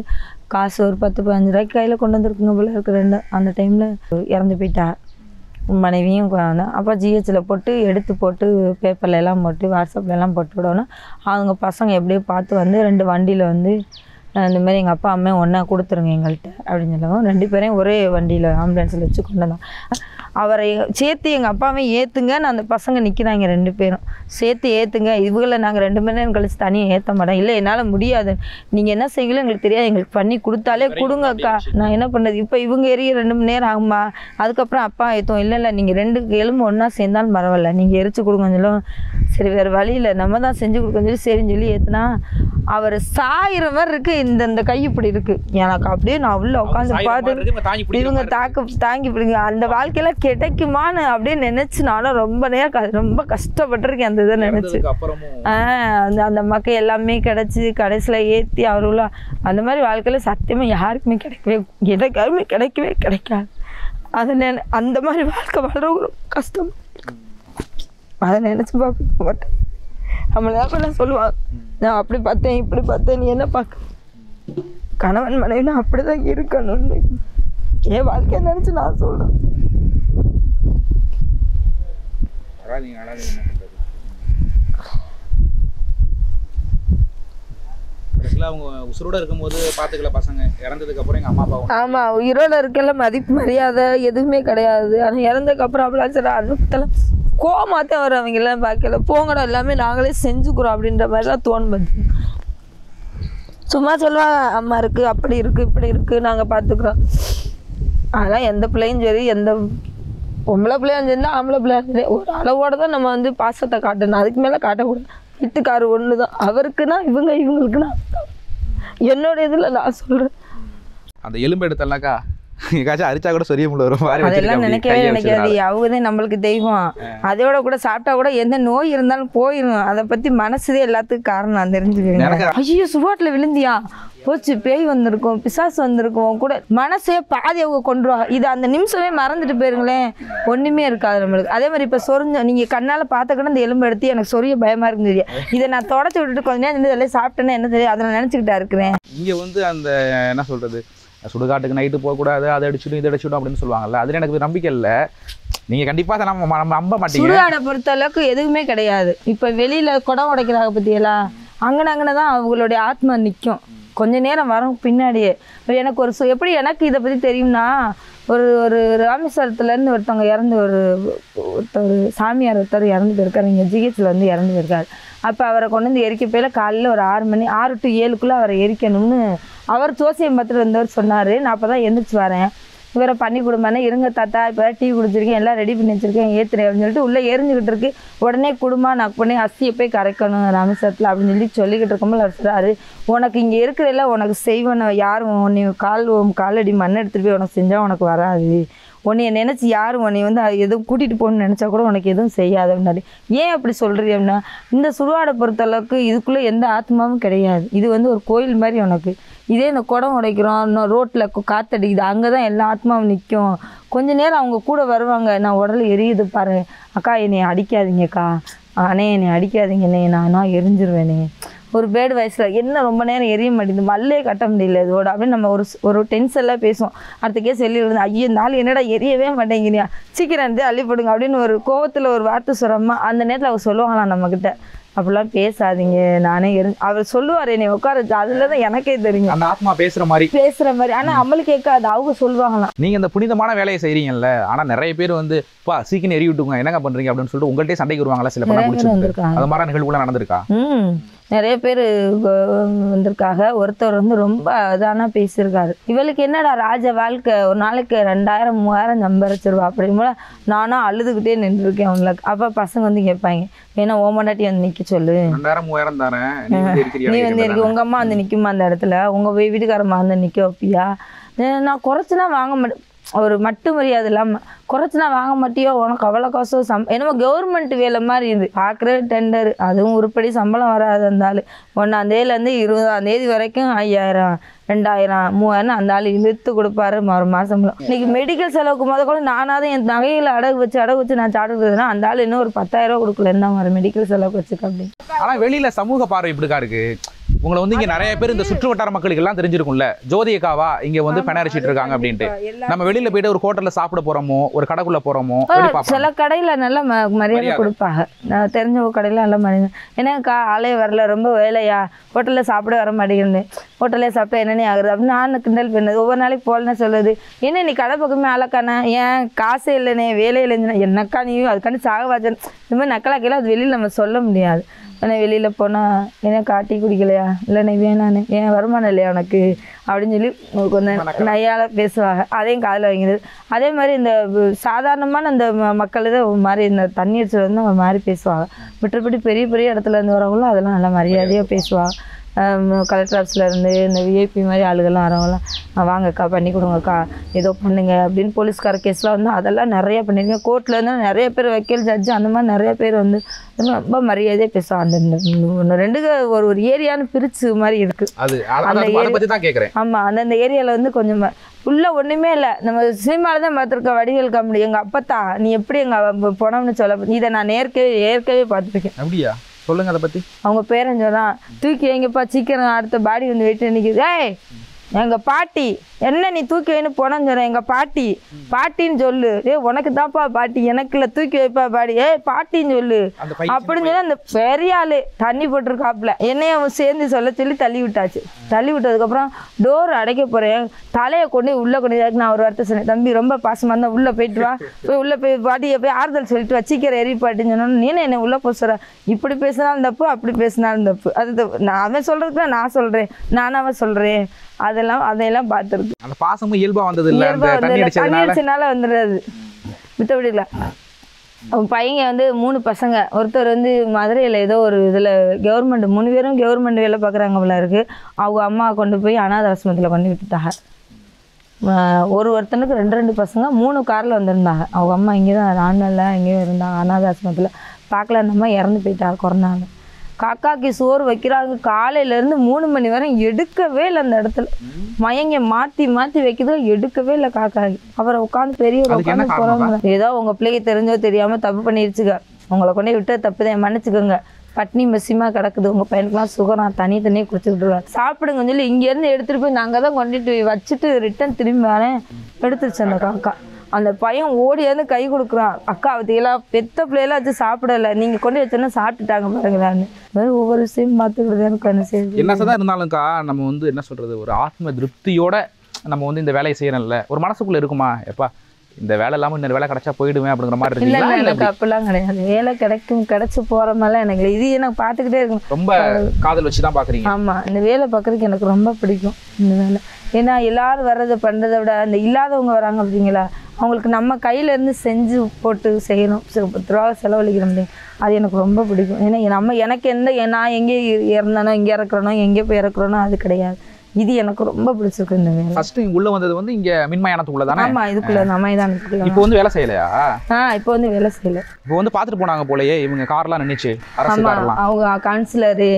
காசு ஒரு பத்து பதினஞ்சு ரூபாய்க்கு கையில் கொண்டு வந்திருக்குங்க போல இருக்கு ரெண்டு அந்த டைமில் இறந்து போயிட்டா மனைவியும் கொ- அப்போ ஜிஹெச்சில் போட்டு எடுத்து போட்டு பேப்பர்ல எல்லாம் போட்டு வாட்ஸ்அப்ல எல்லாம் போட்டு விடணும் அவங்க பசங்க எப்படியோ பார்த்து வந்து ரெண்டு வண்டியில் வந்து அஹ் இந்த மாதிரி எங்கள் அப்பா அம்மா ஒன்றா கொடுத்துருங்க எங்கள்கிட்ட அப்படின்னு சொல்லவும் ரெண்டு பேரையும் ஒரே வண்டியில் ஆம்புலன்ஸில் வச்சு கொண்டு வந்தோம் அவரை சேர்த்து எங்கள் அப்பாவே ஏற்றுங்கன்னு அந்த பசங்க நிற்கிறாங்க ரெண்டு பேரும் சேர்த்து ஏற்றுங்க இவங்களை நாங்கள் ரெண்டு மணி நேரம் கழிச்சு தனியாக ஏற்ற மாட்டோம் இல்லை என்னால் முடியாது நீங்கள் என்ன செய்வீங்களோ எங்களுக்கு தெரியாது எங்களுக்கு பண்ணி கொடுத்தாலே கொடுங்கக்கா நான் என்ன பண்ணுறது இப்போ இவங்க எரிய ரெண்டு மணி நேரம் ஆகுமா அதுக்கப்புறம் அப்பா ஏற்றோம் இல்லை இல்லை நீங்கள் ரெண்டு எலும்பு ஒன்றா சேர்ந்தாலும் பரவாயில்ல நீங்கள் எரிச்சு கொடுங்கன்னு சொல்லும் சரி வேறு வழி இல்லை நம்ம தான் செஞ்சு கொடுக்கன்னு சொல்லி சரின்னு சொல்லி ஏற்றுனா அவர் சாயிற மாதிரி இருக்கு இந்த இந்த கை இப்படி இருக்கு எனக்கு அப்படியே நான் உள்ள உட்காந்து பார்த்து இவங்க தாக்கு தாங்கி பிடிங்க அந்த வாழ்க்கையில கிடைக்குமான்னு அப்படியே நினைச்சு நானும் ரொம்ப நேரம் க- ரொம்ப கஷ்டப்பட்டிருக்கேன் அந்த இதை நினைச்சு அப்புறமும் ஆஹ் அந்த அந்த மக்கள் எல்லாமே கிடைச்சி கடைசியில் ஏற்றி அவருள்ள அந்த மாதிரி வாழ்க்கையில் சத்தியமாக யாருக்குமே கிடைக்கவே எதுக்காருமே கிடைக்கவே கிடைக்காது அதை நினை அந்த மாதிரி வாழ்க்கை வாழ்றவங்க ரொம்ப கஷ்டம் அதை நினச்சி பார்க்க மாட்டேன் நம்மள தான் சொல்லுவாங்க நான் அப்படி பார்த்தேன் இப்படி பார்த்தேன் நீ என்ன பார்க்க கணவன் மனைவி நான் அப்படி தான் இருக்கணும்னு என் வாழ்க்கையை நினச்சி நான் சொல்கிறேன் அழாதீங்க அழாதீங்க என்ன பண்றது கடைசியில் அவங்க உசுரோட இருக்கும்போது பார்த்துக்கல பசங்க இறந்ததுக்கு அப்புறம் எங்கள் அம்மா அப்பா வந்து ஆமாம் உயிரோட இருக்கல மதிப்பு மரியாதை எதுவுமே கிடையாது ஆனால் இறந்ததுக்கப்புறம் அப்படிலாம் சரி அனுப்பத்தெல்லாம் கோமாத்தே வர அவங்க எல்லாம் பார்க்கல போங்கடா எல்லாமே நாங்களே செஞ்சுக்கிறோம் அப்படின்ற மாதிரிலாம் தோணும் பார்த்து சும்மா சொல்லுவாங்க அம்மா இருக்கு அப்படி இருக்கு இப்படி இருக்கு நாங்கள் பார்த்துக்குறோம் அதெல்லாம் எந்த பிள்ளையும் சரி எந்த பொம்பளை பிள்ளையா இருந்தால் ஆம்பளை பிள்ளையா சரி ஒரு அளவோட தான் நம்ம வந்து பாசத்தை காட்டணும் அதுக்கு மேலே காட்டக்கூடாது வீட்டுக்காரு ஒன்று தான் அவருக்குன்னா இவங்க இவங்களுக்குன்னா என்னோட இதில் நான் சொல்கிறேன் அந்த எலும்பு எடுத்தல்னாக்கா எங்காச்சும் அரிச்சா கூட சொரிய முடியல ஒரு மாதிரி அதெல்லாம் வச்சிருக்கேன் அப்படி நினைக்கவே கையை நினைக்காது வச்சதுனால. அவங்கதான் நம்மளுக்கு தெய்வம் அதோட கூட சாப்பிட்டா கூட எந்த நோய் இருந்தாலும் போயிடும் அதை பத்தி மனசுதே எல்லாத்துக்கும் காரணம் நான் தெரிஞ்சுக்கிறேன் எனக்கு- ஐயோ சுடுகாட்டில் விழுந்தியா போச்சு பேய் வந்திருக்கும் பிசாசு வந்திருக்கும் கூட மனசே பாதி அவங்க கொண்டுருவாங்க இது அந்த நிமிஷமே மறந்துட்டு போயிருங்களேன் ஒண்ணுமே இருக்காது நம்மளுக்கு அதே மாதிரி இப்ப சொரிஞ்ச நீங்க கண்ணால பார்த்த கூட இந்த எலும்பு எடுத்து எனக்கு சொரிய பயமா இருக்கு தெரியும் இதை நான் தொடச்சி விட்டுட்டு கொஞ்ச நேரம் இருந்து இதெல்லாம் சாப்பிட்டேன்னா என்ன தெரியும் அதை நான் நினைச்சுக்கிட்டா இருக்கிறேன் இங்கே வந்து அந்த என்ன சொல்கிறது சுடுகாட்டுக்கு நைட்டு போகக்கூடாது அதை அடிச்சுடும் இதை அடிச்சுடும் அப்படின்னு சொல்லுவாங்கல்ல அதில் எனக்கு நம்பிக்கை இல்லை நீங்கள் கண்டிப்பாக நம்ம நம்ம நம்ப மாட்டீங்க சுடுகாடை பொறுத்த அளவுக்கு எதுவுமே கிடையாது இப்போ வெளியில குடம் உடைக்கிறாங்க பத்தியெல்லாம் அங்கன அங்கன தான் அவங்களுடைய ஆத்மா நிற்கும் கொஞ்ச நேரம் வரும் பின்னாடியே இப்ப எனக்கு ஒரு சு- எப்படி எனக்கு இதை பற்றி தெரியும்னா ஒரு ஒரு ராமேஸ்வரத்துலேருந்து ஒருத்தவங்க இறந்து ஒரு ஒருத்தர் சாமியார் ஒருத்தர் இறந்து போயிருக்காரு இங்கே ஜிஹெச்சில் வந்து இறந்து போயிருக்காரு அப்போ அவரை கொண்டு வந்து எரிக்க போயில காலையில் ஒரு ஆறு மணி ஆறு டு ஏழுக்குள்ளே அவரை எரிக்கணும்னு அவர் ஜோசியம் பார்த்துட்டு வந்தவர் சொன்னார் நான் அப்போ தான் எந்திரிச்சு வரேன் இவரை பண்ணி கொடுமானே இருங்க தாத்தா இப்போ டீ குடிச்சிருக்கேன் எல்லாம் ரெடி பண்ணி வச்சிருக்கேன் ஏத்துறேன் அப்படின்னு சொல்லிட்டு உள்ளே எரிஞ்சுக்கிட்டு இருக்கு உடனே குடும்பம் நான் பண்ணி அஸ்தியை போய் கரைக்கணும் ராமேஸ்வரத்தில் அப்படின்னு சொல்லி சொல்லிக்கிட்டு இருக்கும்போது அவர் சொல்றாரு உனக்கு இங்கே இருக்கிறதில்ல உனக்கு செய்வன யாரும் உன்னை கால் உன் காலடி மண் எடுத்துகிட்டு போய் உனக்கு செஞ்சால் உனக்கு வராது உன்னைய நினச்சி யாரும் உன்னை வந்து அது எதுவும் கூட்டிகிட்டு போகணும்னு நினச்சா கூட உனக்கு எதுவும் செய்யாது அப்படின்னாரு ஏன் அப்படி சொல்கிறீ அப்படின்னா இந்த சுடுகாடை பொறுத்தளவுக்கு இதுக்குள்ளே எந்த ஆத்மாவும் கிடையாது இது வந்து ஒரு கோயில் மாதிரி உனக்கு இதே இந்த குடம் உடைக்கிறோம் இன்னும் ரோட்டில் காத்தடிக்குது அங்கே தான் எல்லா ஆத்மாவும் நிற்கும் கொஞ்ச நேரம் அவங்க கூட வருவாங்க நான் உடல் எரியுது பாரு அக்கா என்னை அடிக்காதீங்கக்கா அண்ணே என்னை அடிக்காதீங்கண்ணே நான் நான் எரிஞ்சிருவேனே ஒரு பேர்டு வயசில் என்ன ரொம்ப நேரம் எரிய மாட்டேங்குது மல்லே கட்ட முடியல இதோட அப்படின்னு நம்ம ஒரு ஸ்- ஒரு டென்ஷன்லாம் பேசுவோம் அடுத்த கேஸ் சொல்லி விழுந்து ஐயோ இந்த ஆள் என்னடா எரியவே மாட்டேங்கிறீங்க சீக்கிரம் இருந்து அள்ளி போடுங்க அப்படின்னு ஒரு கோவத்தில் ஒரு வார்த்தை சொல்கிறோமா அந்த நேரத்தில் அவங்க சொல்லுவாங்களாம் நம்மக்கிட்ட அப்படிலாம் பேசாதீங்க நானே எரி அவர் சொல்லுவார் என்னை உட்கார வச்சு அதில் தான் எனக்கே தெரியும் அந்த ஆத்மா பேசுகிற மாதிரி பேசுகிற மாதிரி ஆனால் அம்மளுக்கு கேட்காது அவங்க சொல்லுவாங்களாம் நீங்கள் இந்த புனிதமான வேலையை செய்கிறீங்கல்ல ஆனால் நிறைய பேர் வந்து பா சீக்கிரம் எரி விட்டுங்க என்னங்க பண்ணுறீங்க அப்படின்னு சொல்லிட்டு உங்கள்கிட்ட சண்டைக்கு வருவாங்களா சில படம் நிறைய பேர் பிடிச்சிருக்கு வந்திருக்காங்க அது மாதிரி நிகழ்வுலாம் நடந்திருக்கா ம் நிறைய பேர் வந்திருக்காங்க ஒருத்தர் வந்து ரொம்ப இதானா பேசியிருக்காரு இவளுக்கு என்னடா ராஜ வாழ்க்கை ஒரு நாளைக்கு ரெண்டாயிரம் மூவாயிரம் சம்பாரிச்சிருவா அப்படிங்கும்போது நானும் அழுதுகிட்டே நின்றுருக்கேன் அவங்களுக்கு அப்போ பசங்க வந்து கேட்பாங்க வேணா ஓமண்டாட்டி வந்து நிற்க சொல்லு ரெண்டாயிரம் மூவாயிரம் தரேன் நீ வந்து இருக்கிறியா நீ வந்து இருக்கு உங்கள் அம்மா வந்து நிற்குமா அந்த இடத்துல உங்கள் போய் வீட்டுக்காரம்மா வந்து நிற்க வைப்பியா அஹ் நான் குறைச்சுனா வாங்க மாட்டேன் ஒரு மட்டு மரியாதை இல்லாமல் குறைச்சுனா வாங்க மாட்டியோ உனக்கு அவ்வளோ காசோ சம் என்னமோ கவர்மெண்ட் வேலை மாதிரி இது பார்க்குற டெண்டர் அதுவும் உருப்படி சம்பளம் வராது அந்த ஆள் ஒன்றாந்தேதியிலேருந்து இருபதாம் தேதி வரைக்கும் ஐயாயிரம் ரெண்டாயிரம் மூவாயிரம் அந்த ஆள் இழுத்து கொடுப்பாரு ஒரு மாதம் இன்னைக்கு மெடிக்கல் செலவுக்கு முத கூட நானாவது என் நகையில் அடகு வச்சு அடகு வச்சு நான் சாப்பிட்டுருந்தேன்னா அந்த ஆள் இன்னும் ஒரு பத்தாயிரம் ரூபா கொடுக்கல என்ன மாதிரி மெடிக்கல் செலவுக்கு வச்சுக்க அப்படின்னு ஆனால் வெளியில் சமூக பார்வை இப்படிக்கா இருக்கு உங்களை வந்து இங்க நிறைய பேர் இந்த சுற்று வட்டார மக்களுக்கு எல்லாம் தெரிஞ்சிருக்கும்ல ஜோதி அக்காவா இங்க வந்து பெணரிச்சிட்டு இருக்காங்க அப்படின்ட்டு நம்ம வெளியில போயிட்டு ஒரு ஹோட்டல்ல சாப்பிட போறோமோ ஒரு கடைக்குள்ள போறோமோ எப்படி பார்ப்பாங்க? சில கடையில் நல்ல ம மரியாதை மரியாதை. கொடுப்பாங்க நான் தெரிஞ்ச கடையில் நல்ல மரியாதை என்னக்கா ஆளே வரல ரொம்ப வேலையா ஹோட்டலில் சாப்பிட வர மாட்டேங்குது ஹோட்டல்லே சாப்பிட்டா என்னென்ன ஆகுது அப்படின்னு நான் கிண்டல் பண்ணது ஒவ்வொரு நாளைக்கு போலன்னு சொல்லுது என்ன நீ கடை பக்கமே ஆளக்கானே ஏன் காசே இல்லைனே வேலை இல்லைன்னு என்னக்கா நீ அதுக்காண்டி சாக வாச்சன் இந்த மாதிரி நக்கலாக்கையில் அது வெளியில் நம்ம சொல்ல முடியாது ஆனால் வெளியில் போனால் என்ன காட்டி குடிக்கலையா இல்லை நீ வேணான்னு ஏன் வருமானம் இல்லையா உனக்கு அப்படின்னு சொல்லி கொஞ்சம் நையால பேசுவாங்க அதையும் காதில் வாங்கிடுது அதே மாதிரி இந்த வ- சாதாரணமான இந்த ம- மக்கள் தான் ஒரு மாதிரி இந்த தண்ணி அடிச்சு வந்து ஒரு மாதிரி பேசுவாங்க மற்றபடி பெரிய பெரிய இடத்துல இருந்து வரவங்களும் அதெல்லாம் நல்லா மரியாதையாக பேசுவாங்க கலெக்டர் ஆஃபீஸில் இருந்து இந்த விஐபி மாதிரி ஆளுகள்லாம் வரவங்களாம் "ஆ, வாங்கக்கா பண்ணி கொடுங்கக்கா ஏதோ பண்ணுங்க அப்படின்னு போலீஸ்கார கேஸ்லாம் வந்து அதெல்லாம் நிறைய பண்ணியிருக்கேன் கோர்ட்டில் இருந்து நிறைய பேர் வக்கீல் ஜட்ஜு அந்த மாதிரி நிறைய பேர் வந்து ரொம்ப மரியாதையாக பேசுவாங்க அந்த இந்த ஒன்று ரெண்டு ஒரு ஒரு ஏரியான்னு பிரிச்சு மாதிரி இருக்குது அது அத- அந்த அத- அதை ஏரி- பத்தி தான் கேக்குறேன் ஆமாம் அந்தந்த ஏரியாவில் வந்து கொஞ்சம் ம- உள்ள ஒன்றுமே இல்லை நம்ம சினிமாவில் தான் பார்த்துருக்க வடிவேல் காமெடி எங்கள் அப்பத்தா நீ எப்படி எங்கள் போனோம்னு சொல்ல இதை நான் ஏற்கனவே ஏற்கனவே பார்த்துருக்கேன் அப்படியா சொல்லுங்க அதை பத்தி அவங்க பேரன் சொன்னான் தூக்கி வைங்கப்பா சீக்கிரம் அடுத்த பாடி வந்து வெயிட்டு நிற்கிது ஏய் எங்கள் பாட்டி என்ன நீ தூக்கி வைன்னு போனேன்னு சொல்கிறேன் எங்கள் பாட்டி பாட்டின்னு சொல்லு ஏ உனக்கு தான்ப்பா பாட்டி எனக்கு இல்லை தூக்கி வைப்பா பாடி ஏய் பாட்டின்னு சொல்லு அந்த பையன் அப்படின்னு சொல்லி அந்த பெரிய ஆளு தண்ணி போட்டிருக்காப்புல என்னைய அவன் சேர்ந்து சொல்ல சொல்லி தள்ளி விட்டாச்சு தள்ளி விட்டதுக்கப்புறம் டோர் அடைக்க போகிறேன் தலையை கொண்டு உள்ளே கொண்டு போய் நான் ஒரு வார்த்தை சொன்னேன் தம்பி ரொம்ப பாசமாக இருந்தால் உள்ளே போயிட்டு வா போய் உள்ளே போய் பாட்டியை போய் ஆறுதல் சொல்லிட்டு வா சீக்கிரம் எரி பாட்டின்னு சொன்னோன்னு நீ என்ன உள்ளே போக சொல்கிற இப்படி பேசினாலும் தப்பு அப்படி பேசினாலும் தப்பு அது தப்பு. நான் அவன் சொல்கிறதுக்கு நான் சொல்கிறேன் நானாவ சொல்கிறேன் அதெல்லாம் அதையெல்லாம் பார்த்துருக்கு அந்த பாசமும் இயல்பா வந்தது இல்ல இயல்பா அந்த தண்ணி வந்து தண்ணி அடிச்சதுனால அடிச்சனால வந்துடுறது மித்தபடி இல்லை அவன் பையங்க வந்து மூணு பசங்க ஒருத்தர் வந்து மதுரையில் ஏதோ ஒரு இதில் கவர்மெண்ட் மூணு பேரும் கவர்மெண்ட் வேலை பார்க்குறாங்க போல இருக்கு அவங்க அம்மா கொண்டு போய் அனாத ஆசிரமத்தில் கொண்டு விட்டுட்டாங்க ஆஹ் ஒரு ஒருத்தனுக்கு ரெண்டு ரெண்டு பசங்க மூணு காரில் வந்திருந்தாங்க அவங்க அம்மா இங்கே தான் ஆண்மையில் எங்கேயோ இருந்தாங்க அனாத ஆசிரமத்தில் பார்க்கல அந்த அம்மா இறந்து போயிட்டார் கொரோனால காக்காக்கு சோறு வைக்கிறாங்க காலையிலேருந்து மூணு மணி வரை எடுக்கவே இல்லை அந்த இடத்துல மயங்க மாற்றி மாற்றி வைக்குதோ எடுக்கவே இல்லை காக்காக்கு அவரை உட்காந்து பெரியவர் அதுக்கு என்ன உட்காந்து காரணம் போகிறாங்க ஏதோ உங்கள் பிள்ளைக்கு தெரிஞ்சோ தெரியாமல் தப்பு பண்ணிருச்சுங்க உங்களை கொண்டு விட்டு தப்பு தான் மன்னிச்சுக்கோங்க பட்னி மெஸ்ஸிமா கிடக்குது உங்கள் பையனுக்குலாம் சுகம் நான் தனி தனியாக குடிச்சுக்கிட்டு இருக்கேன் சாப்பிடுங்கன்னு சொல்லி இங்கேருந்து எடுத்துகிட்டு போய் நாங்கள் தான் கொண்டுட்டு போய் வச்சுட்டு ரிட்டன் திரும்பி வரேன் எடுத்துருச்சு அந்த காக்கா அந்த பையன் ஓடி வந்து கை கொடுக்குறான் அக்கா அவத்தியெல்லாம் பெத்த பிள்ளையெல்லாம் வச்சு சாப்பிடல நீங்கள் கொண்டு வச்சோன்னா சாப்பிட்டுட்டாங்க பாருங்களான்னு அது மாதிரி ஒவ்வொரு விஷயம் பார்த்துக்கிட்டு தான் எனக்கு என்ன செய்யுது என்ன தான் இருந்தாலும்க்கா நம்ம வந்து என்ன சொல்றது ஒரு ஆத்ம திருப்தியோட நம்ம வந்து இந்த வேலையை செய்யறோம்ல ஒரு மனசுக்குள்ள இருக்குமா எப்பா இந்த வேலை இல்லாம இன்னொரு வேலை கிடைச்சா போயிடுவேன் அப்படிங்கிற மாதிரி இல்லை இருக்கீங்களா இல்லை இல்ல எனக்கு அப்படிலாம் கிடையாது வேலை கிடைக்கும் கிடைச்சி போகிற மாதிரிலாம் எனக்கு இல்லை. இது எனக்கு பார்த்துக்கிட்டே இருக்கணும் ரொம்ப காதல் வச்சு தான் பாக்குறீங்க ஆமாம் இந்த வேலை பார்க்குறதுக்கு எனக்கு ரொம்ப பிடிக்கும் இந்த வேலை ஏன்னா எல்லாரும் வர்றதை பண்ணுறதை விட அந்த இல்லாதவங்க வராங்க பார்த்தீங்களா அவங்களுக்கு நம்ம கையில இருந்து செஞ்சு போட்டு செய்யணும் சரி, பத்து ரூபா செலவழிக்கிற முடியும் அது எனக்கு ரொம்ப பிடிக்கும் ஏன்னா நம்ம எனக்கு எந்த நான் எங்கே இறந்தானோ எங்கே இறக்குறனோ எங்கே போய் இறக்குறனோ அது கிடையாது இது எனக்கு ரொம்ப பிடிச்சிருக்கு இந்த வேலை ஃபர்ஸ்ட் உள்ள வந்தது வந்து இங்க மின்மயானத்துக்குள்ள தானே ஆமாம் இதுக்குள்ள இந்த மைதானத்துக்குள்ள இப்போ வந்து வேலை செய்யலையா ஆ இப்போ வந்து வேலை செய்யலை இப்போ வந்து பார்த்துட்டு போனாங்க போலயே இவங்க கார்லாம் நின்னுச்சு அரசு ஆமாம் கார்லாம் அவங்க கவுன்சிலரு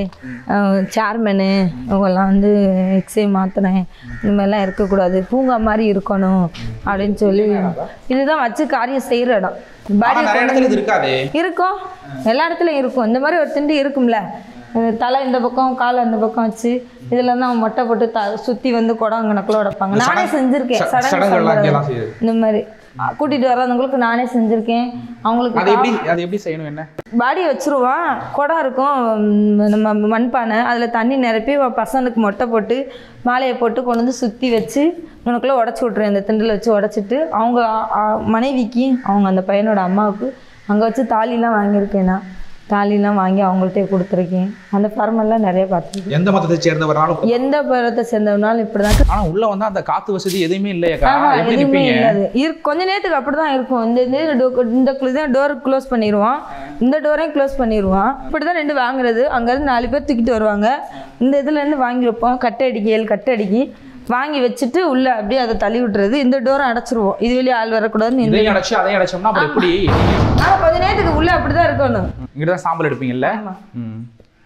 சேர்மனு இவங்கெல்லாம் வந்து எக்ஸே மாத்தினேன் இந்த மாதிரிலாம் இருக்கக்கூடாது பூங்கா மாதிரி இருக்கணும் அப்படின்னு சொல்லி இதுதான் வச்சு காரியம் செய்கிற இடம் பாடி நிறைய இடத்துல இது இருக்காது இருக்கும் எல்லா இடத்துலையும் இருக்கும் இந்த மாதிரி ஒரு திண்டு இருக்கும்ல அஹ் தலை இந்த பக்கம் காலை இந்த பக்கம் வச்சு இதுல தான் மொட்டை போட்டு த சுற்றி வந்து குடம் கணக்கில் உடைப்பாங்க நானே செஞ்சுருக்கேன் ச- சடங்கு சடங்குகள்லாம் சம்பிரதாயம். இங்கெல்லாம் செய்யுது. இந்த மாதிரி அஹ் கூட்டிட்டு வர்றவங்களுக்கு நானே செஞ்சுருக்கேன் அவங்களுக்கு அது எப்படி அது எப்படி செய்யணும் என்ன பாடி வச்சுருவான் குடம் இருக்கும் ம், நம்ம மண்பானை அதில் தண்ணி நிரப்பி அவன் பசங்களுக்கு மொட்டை போட்டு மாலையை போட்டு கொண்டு வந்து சுற்றி வச்சு உனக்குள்ளே உடச்சி விட்ருவேன் இந்த திண்டில் வச்சு உடச்சிட்டு அவங்க அ- அ- மனைவிக்கு அவங்க அந்த பையனோட அம்மாவுக்கு அங்கே வச்சு தாலிலாம் வாங்கியிருக்கேன் நான் தாலிலாம் வாங்கி அவங்கள்ட்டே கொடுத்துருக்கேன் அந்த பரமெல்லாம் நிறைய பார்த்துருக்கேன் எந்த மதத்தை சேர்ந்தவராலும் எந்த பருவத்தை சேர்ந்தவனாலும் இப்படி தான் ஆனா உள்ள வந்தா அந்த காத்து வசதி எதுவுமே இல்லையாக்கா ஆஹா, எப்படி எதுவுமே நிப்பீங்க இல்லாது இரு கொஞ்ச நேரத்துக்கு அப்படி தான் இருக்கும் இந்த இந்த டோ- இந்த தான் டோர் க்ளோஸ் பண்ணிடுவான் இந்த டோரையும் க்ளோஸ் பண்ணிடுவான் இப்படி தான் ரெண்டு வாங்குறது அங்கேருந்து நாலு பேர் தூக்கிட்டு வருவாங்க இந்த இதுலேருந்து வாங்கி வைப்போம் கட்டை அடிக்கி ஏழு கட்டை அடிக்கி வாங்கி வச்சுட்டு உள்ள அப்படியே அதை தள்ளி விட்டுறது இந்த டோரை அடைச்சிருவோம் இது வெளியே ஆள் வரக்கூடாதுன்னு இந்த இதையும் அடைச்சு அதையும் அடைச்சோம்னா அப்புறம் எப்படி ஆனால் கொஞ்ச நேரத்துக்கு உள்ள அப்படி தான் இருக்கணும் இங்கதான் சாம்பல் எடுப்பீங்கல்ல ம்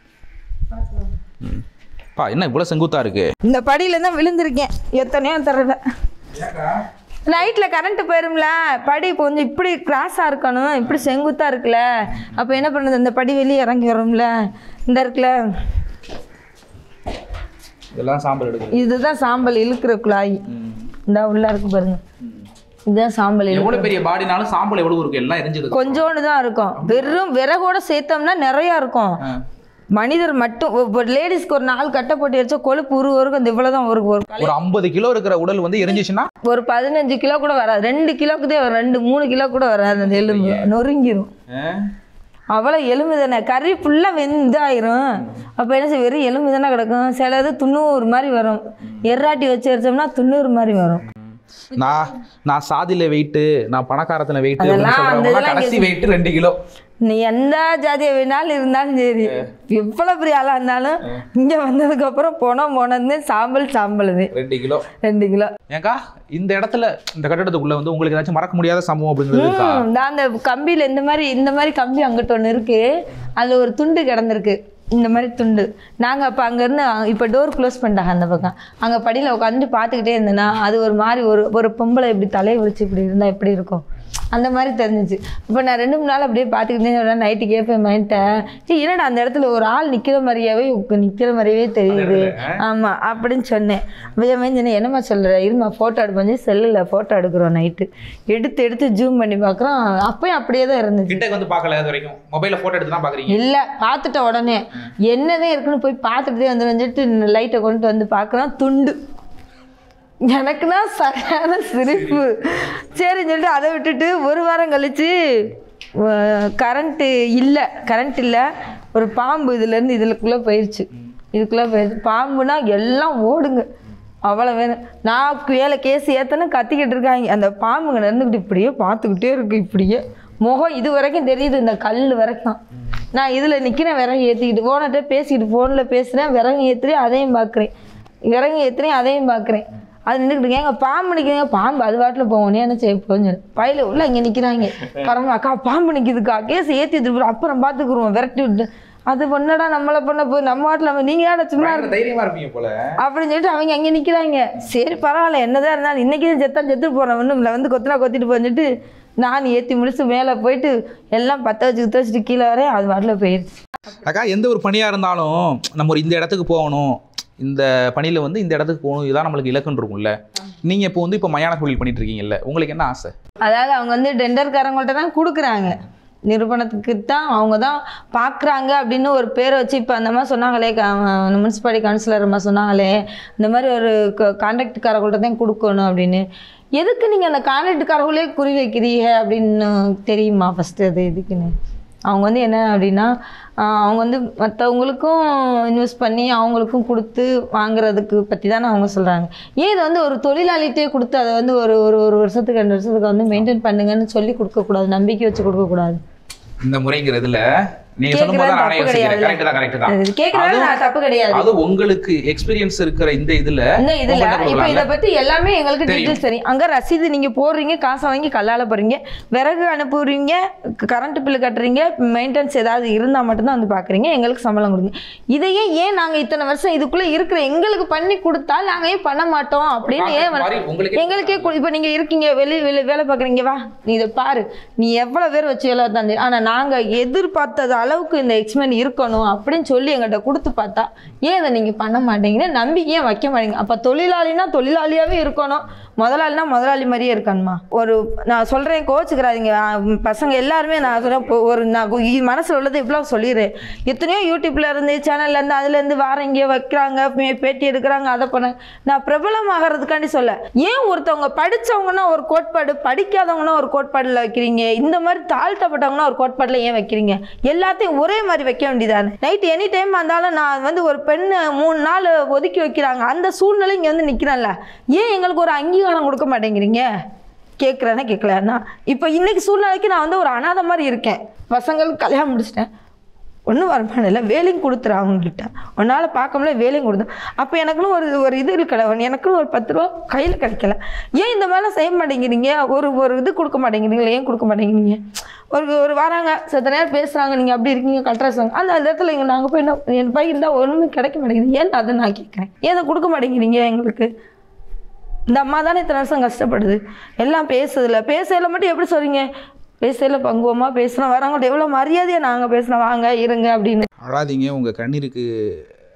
ம். பா என்ன இவ்வளவு செங்குத்தா இருக்கு இந்த படியில தான் விழுந்திருக்கேன் எத்தனையோ தடவை நைட்டில் கரண்ட் போயிரும்ல படி கொஞ்சம் இப்படி கிராஸாக இருக்கணும் இப்படி செங்குத்தாக இருக்குல்ல அப்போ என்ன பண்ணுறது இந்த படி வெளியே இறங்கி வரும்ல இந்த இருக்குல்ல இதெல்லாம் சாம்பல் எடுக்குது இதுதான் சாம்பல் இழுக்கிற குழாய் இந்த உள்ள இருக்கு பாருங்க இதுதான் சாம்பல் இழுக்கிற எவ்வளவு பெரிய பாடினாலும் சாம்பல் எவ்வளவு இருக்கும் எல்லாம் எரிஞ்சிருக்கு கொஞ்சோண்டு தான் இருக்கும் வெறும் விறகோட சேர்த்தோம்னா நிறைய இருக்கும் ஆ. மனிதர் மட்டும் ஒரு லேடிஸ்க்கு ஒரு நாலு கட்டை போட்டு எரிச்சா கொழுப்பு உரு வரும் இந்த இவ்வளவுதான் ஒரு ஒரு ஒரு ஐம்பது கிலோ இருக்கிற உடல் வந்து எரிஞ்சிச்சுன்னா ஒரு பதினஞ்சு கிலோ கூட வராது ரெண்டு கிலோக்கு தான் வரும். ரெண்டு மூணு கிலோ கூட வராது அந்த எலும்பு நொறுங்கிரும் அவ்வளோ எலும்பு தானே கறி ஃபுல்லாக வெந்தாயிரும் அப்போ என்ன செய்ய வெறும் எலும்பு தானே கிடக்கும் சிலது துண்ணூறு மாதிரி வரும் எர்ராட்டி வச்சு எரிச்சோம்னா துண்ணூறு மாதிரி வரும் நான் நான் சாதியில வெயிட்டு நான் பணக்காரத்துல வெயிட்டு அதெல்லாம் அந்த சொல்றவங்க இதெல்லாம் கடைசி வெயிட் ரெண்டு கிலோ நீ எந்த ஜாதியை வேணாலும் இருந்தாலும் சரி எவ்வளோ பெரிய ஆளாக இருந்தாலும் இங்கே வந்ததுக்கப்புறம் போனோம் போனது சாம்பல் சாம்பல் இது ரெண்டு கிலோ ரெண்டு கிலோ ஏங்கா இந்த இடத்துல இந்த கட்டடத்துக்குள்ள வந்து உங்களுக்கு ஏதாச்சும் மறக்க முடியாத சம்பவம் அப்படிங்கிறது இருக்கா ம், நான் அந்த கம்பியில் இந்த மாதிரி இந்த மாதிரி கம்பி அங்கிட்ட ஒன்று இருக்கு அதில் ஒரு துண்டு கிடந்திருக்கு இந்த மாதிரி துண்டு நாங்கள் அப்போ அங்கேருந்து இப்போ டோர் க்ளோஸ் பண்ணிட்டாங்க அந்த பக்கம் அங்கே படியில் உட்காந்து பார்த்துக்கிட்டே இருந்தேன்னா அது ஒரு மாதிரி ஒரு ஒரு பொம்பளை இப்படி தலையை விரிச்சு இப்படி இருந்தால் எப்படி இருக்கும் அந்த மாதிரி தெரிஞ்சிச்சு இப்போ நான் ரெண்டு மூணு நாள் அப்படியே பார்த்துக்கிட்டே நைட்டு கேட்பேன் மைண்ட்டேன் சரி என்னடா அந்த இடத்துல ஒரு ஆள் நிற்கிற மாதிரியாவே நிற்கிற மாதிரியாவே தெரியுது ஆமாம் அப்படின்னு சொன்னேன் விஜயமே சொன்னேன் என்னம்மா சொல்கிற இருமா ஃபோட்டோ எடுப்போம் செல்லில் ஃபோட்டோ எடுக்கிறோம் நைட்டு எடுத்து எடுத்து ஜூம் பண்ணி பார்க்குறோம் அப்பயும் அப்படியே தான் இருந்துச்சு கிட்டக்கு வந்து பார்க்கல இது வரைக்கும் மொபைல்ல போட்டோ எடுத்து தான் பாக்குறீங்க இல்லை பார்த்துட்ட உடனே என்னதான் இருக்குன்னு போய் பார்த்துட்டு வந்து வந்துட்டு லைட்டை கொண்டு வந்து பார்க்குறோம் துண்டு எனக்குன்னா சரியான சிரிப்பு சரின்னு சொல்லிட்டு அதை விட்டுட்டு ஒரு வாரம் கழிச்சு கரண்ட்டு இல்லை கரண்ட் இல்லை ஒரு பாம்பு இதுலேருந்து இதுக்குள்ளே போயிடுச்சு இதுக்குள்ளே போயிடுச்சு பாம்புனா எல்லாம் ஓடுங்க அவ்வளோ வேணும் நான் வேலை கேஸ் ஏத்தனை கத்திக்கிட்டு இருக்காங்க அந்த பாம்புங்க நடந்துக்கிட்டு இப்படியே பார்த்துக்கிட்டே இருக்கு இப்படியே முகம் இது வரைக்கும் தெரியுது இந்த கல் வரைக்கும் நான் இதில் நிற்கிறேன் விறகு ஏற்றிக்கிட்டு ஃபோன்கிட்ட பேசிக்கிட்டு ஃபோனில் பேசுகிறேன் விறகு ஏற்றுறேன் அதையும் பார்க்குறேன் விறகு ஏற்றுறேன் அதையும் பார்க்குறேன் அது நின்றுக்கிட்டு ஏங்க பாம்பு நிற்கிறீங்க பாம்பு அது வாட்டில் போவோம் என்ன செய்ய போகுது பையில உள்ள இங்கே நிற்கிறாங்க பரவாயில்ல அக்கா பாம்பு நிற்கிதுக்கா கேஸ் ஏற்றி எடுத்துட்டு அப்புறம் பார்த்துக்குருவோம் விரட்டி விட்டு அது பொண்ணடா நம்மளை பண்ண போய் நம்ம வாட்டில் நீங்கள் ஏடா சும்மா பயங்கர தைரியமா இருப்பீங்க போல அப்படின்னு சொல்லிட்டு அவங்க அங்கே நிற்கிறாங்க சரி பரவாயில்ல என்னதான் இருந்தாலும் இன்னைக்கு செத்தா செத்து போகிறேன் ஒன்றும் இல்லை வந்து கொத்துனா கொத்திட்டு போஞ்சிட்டு நான் ஏற்றி முடிச்சு மேலே போயிட்டு எல்லாம் பற்ற வச்சு குத்த வச்சுட்டு கீழே வரேன் அது வாட்டில் போயிடுச்சு அக்கா எந்த ஒரு பணியா இருந்தாலும் நம்ம ஒரு இந்த இடத்துக்கு போகணும் இந்த பணியில வந்து இந்த இடத்துக்கு போகணும் இதான் நம்மளுக்கு இலக்குன்னு இருக்கும்ல நீங்க இப்போ வந்து இப்போ மயான தொழில் பண்ணிட்டு இருக்கீங்கல்ல உங்களுக்கு என்ன ஆசை அதாவது அவங்க வந்து டெண்டர்காரங்கள்ட்ட தான் கொடுக்குறாங்க நிறுவனத்துக்கு தான் அவங்க தான் பார்க்குறாங்க அப்படின்னு ஒரு பேரை வச்சு இப்போ அந்த மாதிரி சொன்னாங்களே முனிசிபாலிட்டி கவுன்சிலர் அம்மா சொன்னாங்களே இந்த மாதிரி ஒரு கான்ட்ராக்டுக்காரங்கள்ட்ட தான் கொடுக்கணும் அப்படின்னு எதுக்கு நீங்கள் அந்த கான்ட்ராக்டுக்காரங்களே குறி வைக்கிறீங்க அப்படின்னு தெரியுமா ஃபஸ்ட்டு அது எதுக்குன்னு அவங்க வந்து என்ன அப்படின்னா ஆஹ் அவங்க வந்து மற்றவங்களுக்கும் இன்வெஸ்ட் பண்ணி அவங்களுக்கும் கொடுத்து வாங்குறதுக்கு பற்றி தானே அவங்க சொல்கிறாங்க ஏன் இதை வந்து ஒரு தொழிலாளிகிட்டே கொடுத்து அதை வந்து ஒரு ஒரு ஒரு வருஷத்துக்கு ரெண்டு வருஷத்துக்கு வந்து மெயின்டைன் பண்ணுங்கன்னு சொல்லி கொடுக்கக்கூடாது நம்பிக்கை வச்சு கொடுக்கக்கூடாது இந்த முறைங்கிறதுல நீங்க சொல்லும்போது கேட்கறது நானே தப்பு யோசிக்கிறேன் கிடையாது. கரெக்ட் தான் கரெக்ட் தான் கேட்குறது அதுவும் தப்பு கிடையாது அது உங்களுக்கு எக்ஸ்பீரியன்ஸ் இருக்கிற இந்த இதுல இந்த இதுல உங்கள்ட்ட இப்போ கொடுக்கலாம்ல? இதை பத்தி எல்லாமே எங்களுக்கு தெரியும். டீட்டெயில்ஸ் தெரியும் அங்க ரசீது நீங்க போடுறீங்க காசை வாங்கி கல்லால போறீங்க விறகு அனுப்புறீங்க கரண்ட் பில்லு கட்டுறீங்க மெயின்டெனன்ஸ் ஏதாவது இருந்தா மட்டும்தான் வந்து பாக்குறீங்க எங்களுக்கு சம்பளம் கொடுங்க இதையே ஏன் நாங்க இத்தனை வருஷம் இதுக்குள்ள இருக்கிற எங்களுக்கு பண்ணி கொடுத்தா நாங்க ஏன் பண்ண மாட்டோம் அப்படின்னு ஏன் வ- மாதிரி உங்களுக்கே எங்களுக்கே கு- இப்போ நீங்க இருக்கீங்க வெளி வெளி வேலை பார்க்குறீங்க வா நீ இதை பாரு நீ எவ்வளோ பேர் வச்சு வேலை தந்து ஆனால் நாங்கள் எதிர்பார்த்தது அளவுக்கு இந்த எக்ஸ்மெண்ட் இருக்கணும் அப்படின்னு சொல்லி எங்கள்கிட்ட கொடுத்து பார்த்தா ஏன் இதை நீங்கள் பண்ண மாட்டேங்கிற நம்பிக்கையே வைக்க மாட்டேங்க அப்போ தொழிலாளினா தொழிலாளியாகவே இருக்கணும் முதலாளினா முதலாளி மாதிரியே இருக்கணுமா ஒரு நான் சொல்கிறேன் கோச்சுக்கிறாதீங்க ஆ, ம், பசங்க எல்லாருமே நான் சொல்கிறேன் ஒரு நான் கு- இ- மனசுல உள்ளதை இவ்வளோ சொல்லிடுறேன் எத்தனையோ யூடியூப்ல இருந்து சேனல்ல இருந்து அதுல இருந்து வாரம் இங்கே வைக்கிறாங்க மே- பேட்டி எடுக்கிறாங்க அதை பண்ண நான் பிரபலமாகறதுக்காண்டி சொல்ல ஏன் ஒருத்தவங்க படிச்சவங்கன்னா ஒரு கோட்பாடு படிக்காதவங்கன்னா ஒரு கோட்பாடுல வைக்கிறீங்க இந்த மாதிரி தாழ்த்தப்பட்டவங்கன்னா ஒரு கோட்பாடுல ஏன் வைக்கிறீங்க எல்லாத்தையும் ஒரே மாதிரி வைக்க வேண்டியதானே நைட் எனி டைம் வந்தாலும் நான் வந்து ஒரு பெண்ணு மூணு நாள் ஒதுக்கி வைக்கிறாங்க அந்த சூழ்நிலை இங்கே வந்து நிற்கிறேன்ல ஏன் எங்களுக்கு ஒரு அங்கீகாரம் கொடுக்க மாட்டேங்கிறீங்க கேட்குறேன்னா கேட்கலன்னா இப்போ இன்னைக்கு சூழ்நிலைக்கு நான் வந்து ஒரு அனாதை மாதிரி இருக்கேன் பசங்களுக்கு கல்யாணம் முடிச்சிட்டேன் ஒன்றும் வருமானம் இல்லை வேலையும் கொடுத்துரு அவங்ககிட்ட உன்னால் பார்க்க முடியல வேலையும் கொடுத்து அப்போ எனக்குன்னு ஒரு ஒரு இது இருக்கல எனக்குன்னு ஒரு பத்து ரூபா கையில் கிடைக்கல ஏன் இந்த மாதிரிலாம் செய்ய மாட்டேங்கிறீங்க ஒரு ஒரு இது கொடுக்க மாட்டேங்கிறீங்களா ஏன் கொடுக்க மாட்டேங்கிறீங்க ஒரு ஒரு வராங்க சில நேரம் பேசுகிறாங்க நீங்கள் அப்படி இருக்கீங்க கட்டுறாங்க அந்த அந்த இடத்துல இங்கே நாங்கள் போய் என்ன என் பையன் இருந்தால் ஒன்றுமே கிடைக்க மாட்டேங்குது ஏன் அதை நான் கேட்குறேன் ஏன் அதை கொடுக்க மாட்டேங்கிறீங்க எங்களுக்கு இந்த அம்மா தானே இத்தனை வருஷம் கஷ்டப்படுது எல்லாம் பேசுதில்ல பேசல மட்டும் எப்படி சொல்றீங்க பேசல பங்குவமா பேசுகிறோம் வரவங்கள்ட்ட எவ்வளோ மரியாதையாக நாங்கள் பேசுகிறோம் வாங்க இருங்க அப்படின்னு அழாதீங்க உங்க கண்ணீருக்கு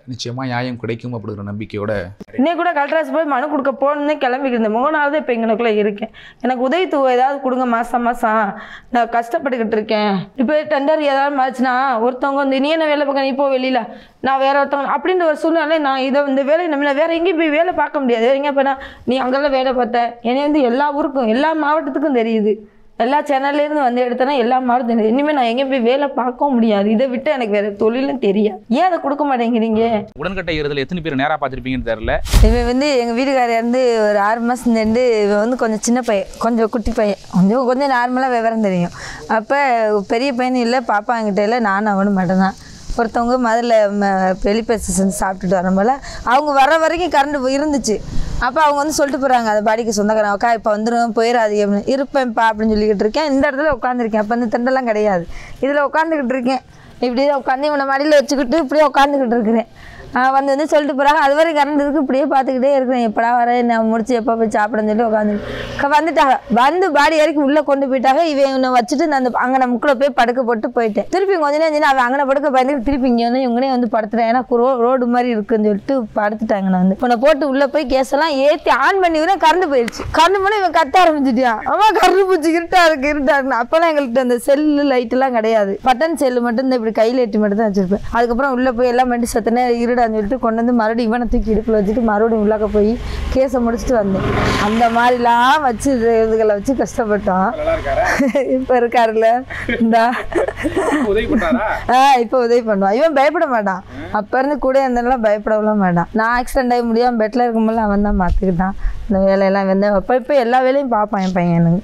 நிச்சயமாக நியாயம் கிடைக்கும் அப்படிங்கிற நம்பிக்கையோட இன்னைக்கு கூட கலெக்டராஸ் போய் மனு கொடுக்க போகணுன்னு கிளம்பிக்கிட்டு இருந்தேன் மூணு நாள் தான் இப்போ எங்களுக்குள்ளே இருக்கேன் எனக்கு உதவித்தொகை ஏதாவது கொடுங்க மாதம் மாதம் நான் கஷ்டப்பட்டுக்கிட்டு இருக்கேன் இப்போ டெண்டர் ஏதாவது மாச்சுன்னா ஒருத்தவங்க வந்து நீ என்ன வேலை பார்க்க நீ போ வெளியில் நான் வேற ஒருத்தவங்க அப்படின்ற ஒரு சூழ்நிலை நான் இதை இந்த வேலையை நம்ம வேற எங்கேயும் போய் வேலை பார்க்க முடியாது வேற எங்கேயும் போனால் நீ அங்கெல்லாம் வேலை பார்த்த என்னை வந்து எல்லா ஊருக்கும் எல்லா மாவட்டத்துக்கும் தெரியுது எல்லா சேனல்லேருந்து வந்து எடுத்தேன்னா எல்லா மாவட்டம் தெரியுது இனிமேல் நான் எங்கேயும் போய் வேலை பார்க்கவும் முடியாது இதை விட்டு எனக்கு வேற தொழிலும் தெரியாது ஏன் அதை கொடுக்க மாட்டேங்கிறீங்க உடன்கட்டை ஏறுதல் எத்தனை பேர் நேராக பார்த்துருப்பீங்கன்னு தெரில இவன் வந்து எங்கள் வீட்டுக்காரர் இருந்து ஒரு ஆறு மாதம் இருந்து இவன் வந்து கொஞ்சம் சின்ன பையன் கொஞ்சம் குட்டி பையன் கொஞ்சம் கொஞ்சம் நார்மலாக விவரம் தெரியும் அப்போ பெரிய பையனும் இல்லை பாப்பா என்கிட்ட இல்லை நானும் அவனும் மட்டும்தான் ஒருத்தவங்க முதல்ல வெளிப்பேச செஞ்சு சாப்பிட்டுட்டு வரும்போல அவங்க வர வரைக்கும் கரண்ட் இருந்துச்சு அப்போ அவங்க வந்து சொல்லிட்டு போகிறாங்க அந்த பாடிக்கு சொந்தக்காரன் அக்கா இப்போ வந்துடும் போயிடாதீங்க அப்படின்னு இருப்பேன்ப்பா அப்படின்னு சொல்லிக்கிட்டு இருக்கேன் இந்த இடத்துல உட்காந்துருக்கேன் அப்போ இந்த தண்டெல்லாம் கிடையாது இதில் உட்காந்துக்கிட்டு இருக்கேன் இப்படி தான் உட்காந்து இவனை மடியில் வச்சுக்கிட்டு இப்படியே உட்காந்துக்கிட்டு இருக்கிறேன் ஆஹ் வந்து வந்து சொல்லிட்டு போகிறாங்க அது வரைக்கும் கரண்ட் இருக்கு இப்படியே பார்த்துக்கிட்டே இருக்கிறேன் எப்படா வரேன் நான் முடிச்சு எப்போ போய் சாப்பிடன்னு சொல்லி உட்காந்து வந்துட்டாங்க வந்து பாடி வரைக்கும் உள்ளே கொண்டு போயிட்டாங்க இவன் இவனை வச்சுட்டு நான் அந்த அங்கே முக்கில் போய் படுக்க போட்டு போயிட்டேன் திருப்பி கொஞ்ச நேரம் செஞ்சு அவன் அங்கே படுக்க பயந்துட்டு திருப்பி இங்கே வந்து இவங்களே வந்து படுத்துட்டேன் ஏன்னா ரோ ரோடு மாதிரி இருக்குன்னு சொல்லிட்டு படுத்துட்டாங்க நான் வந்து இவனை போட்டு உள்ளே போய் கேஸெல்லாம் ஏற்றி ஆன் பண்ணி விட கரண்ட் போயிடுச்சு கரண்ட் பண்ணி இவன் கத்த ஆரம்பிச்சிட்டான் அவன் கரண்ட் பூச்சி இருட்டா இருக்கு இருட்டா இருக்கு அப்போல்லாம் எங்கள்கிட்ட அந்த செல்லு லைட்டெல்லாம் கிடையாது பட்டன் செல்லு மட்டும் இந்த இப்படி கையில் எட்டி மட்டும் தான் வச்சிருப்பேன் அதுக்கப்புறம் உள்ளே போய் எல்லாம் பண்ணி சத்தனே இருடான்னு சொல்லிட்டு கொண்டு வந்து மறுபடியும் இவனை தூக்கி இடுப்பில் வச்சுட்டு மறுபடியும் உள்ளாக்க போய் கேஸை முடிச்சுட்டு வந்தேன் அந்த மாதிரிலாம் வச்சு இது இதுகளை வச்சு கஷ்டப்பட்டோம் இப்போ இருக்காருல்ல இந்தா உதவி பண்ணாரா ஆ இப்போ உதவி பண்ணுவான் இவன் பயப்பட மாட்டான் அப்போ இருந்து கூட இருந்தெல்லாம் பயப்படலாம் மாட்டான் நான் ஆக்சிடென்ட் ஆகி முடியாமல் பெட்டில் இருக்கும்போது அவன் தான் பார்த்துக்கிட்டான் இந்த வேலையெல்லாம் வந்து அப்போ இப்போ எல்லா வேலையும் பார்ப்பான் என் பையனுக்கு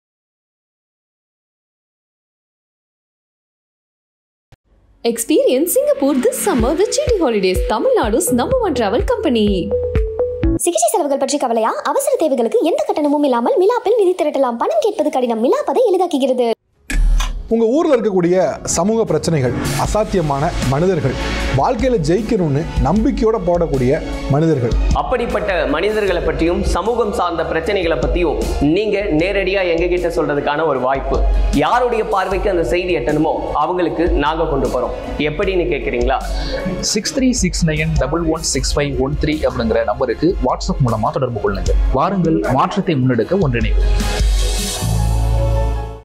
Experience Singapore this summer with GT Holidays, Tamil Nadu's number one travel company. சிகிச்சை செலவுகள் பற்றி கவலையா அவசர தேவைகளுக்கு எந்த கட்டணமும் இல்லாமல் மிலாப்பில் நிதி திரட்டலாம் பணம் கேட்பது கடினம் மிலாப்பதை எளிதாக்குகிறது உங்கள் ஊரில் இருக்கக்கூடிய சமூக பிரச்சனைகள் அசாத்தியமான மனிதர்கள் வாழ்க்கையில் ஜெயிக்கணும்னு நம்பிக்கையோட போடக்கூடிய மனிதர்கள் அப்படிப்பட்ட மனிதர்களை பற்றியும் சமூகம் சார்ந்த பிரச்சனைகளை பற்றியும் நீங்கள் நேரடியாக எங்ககிட்ட சொல்கிறதுக்கான ஒரு வாய்ப்பு யாருடைய பார்வைக்கு அந்த செய்தி எட்டணுமோ அவங்களுக்கு நாங்கள் கொண்டு போகிறோம் எப்படின்னு கேட்குறீங்களா six three six nine double one six five one three அப்படிங்கிற நம்பருக்கு வாட்ஸ்அப் மூலமாக தொடர்பு கொள்ளுங்கள் வாருங்கள் மாற்றத்தை முன்னெடுக்க ஒன்றிணைவோம்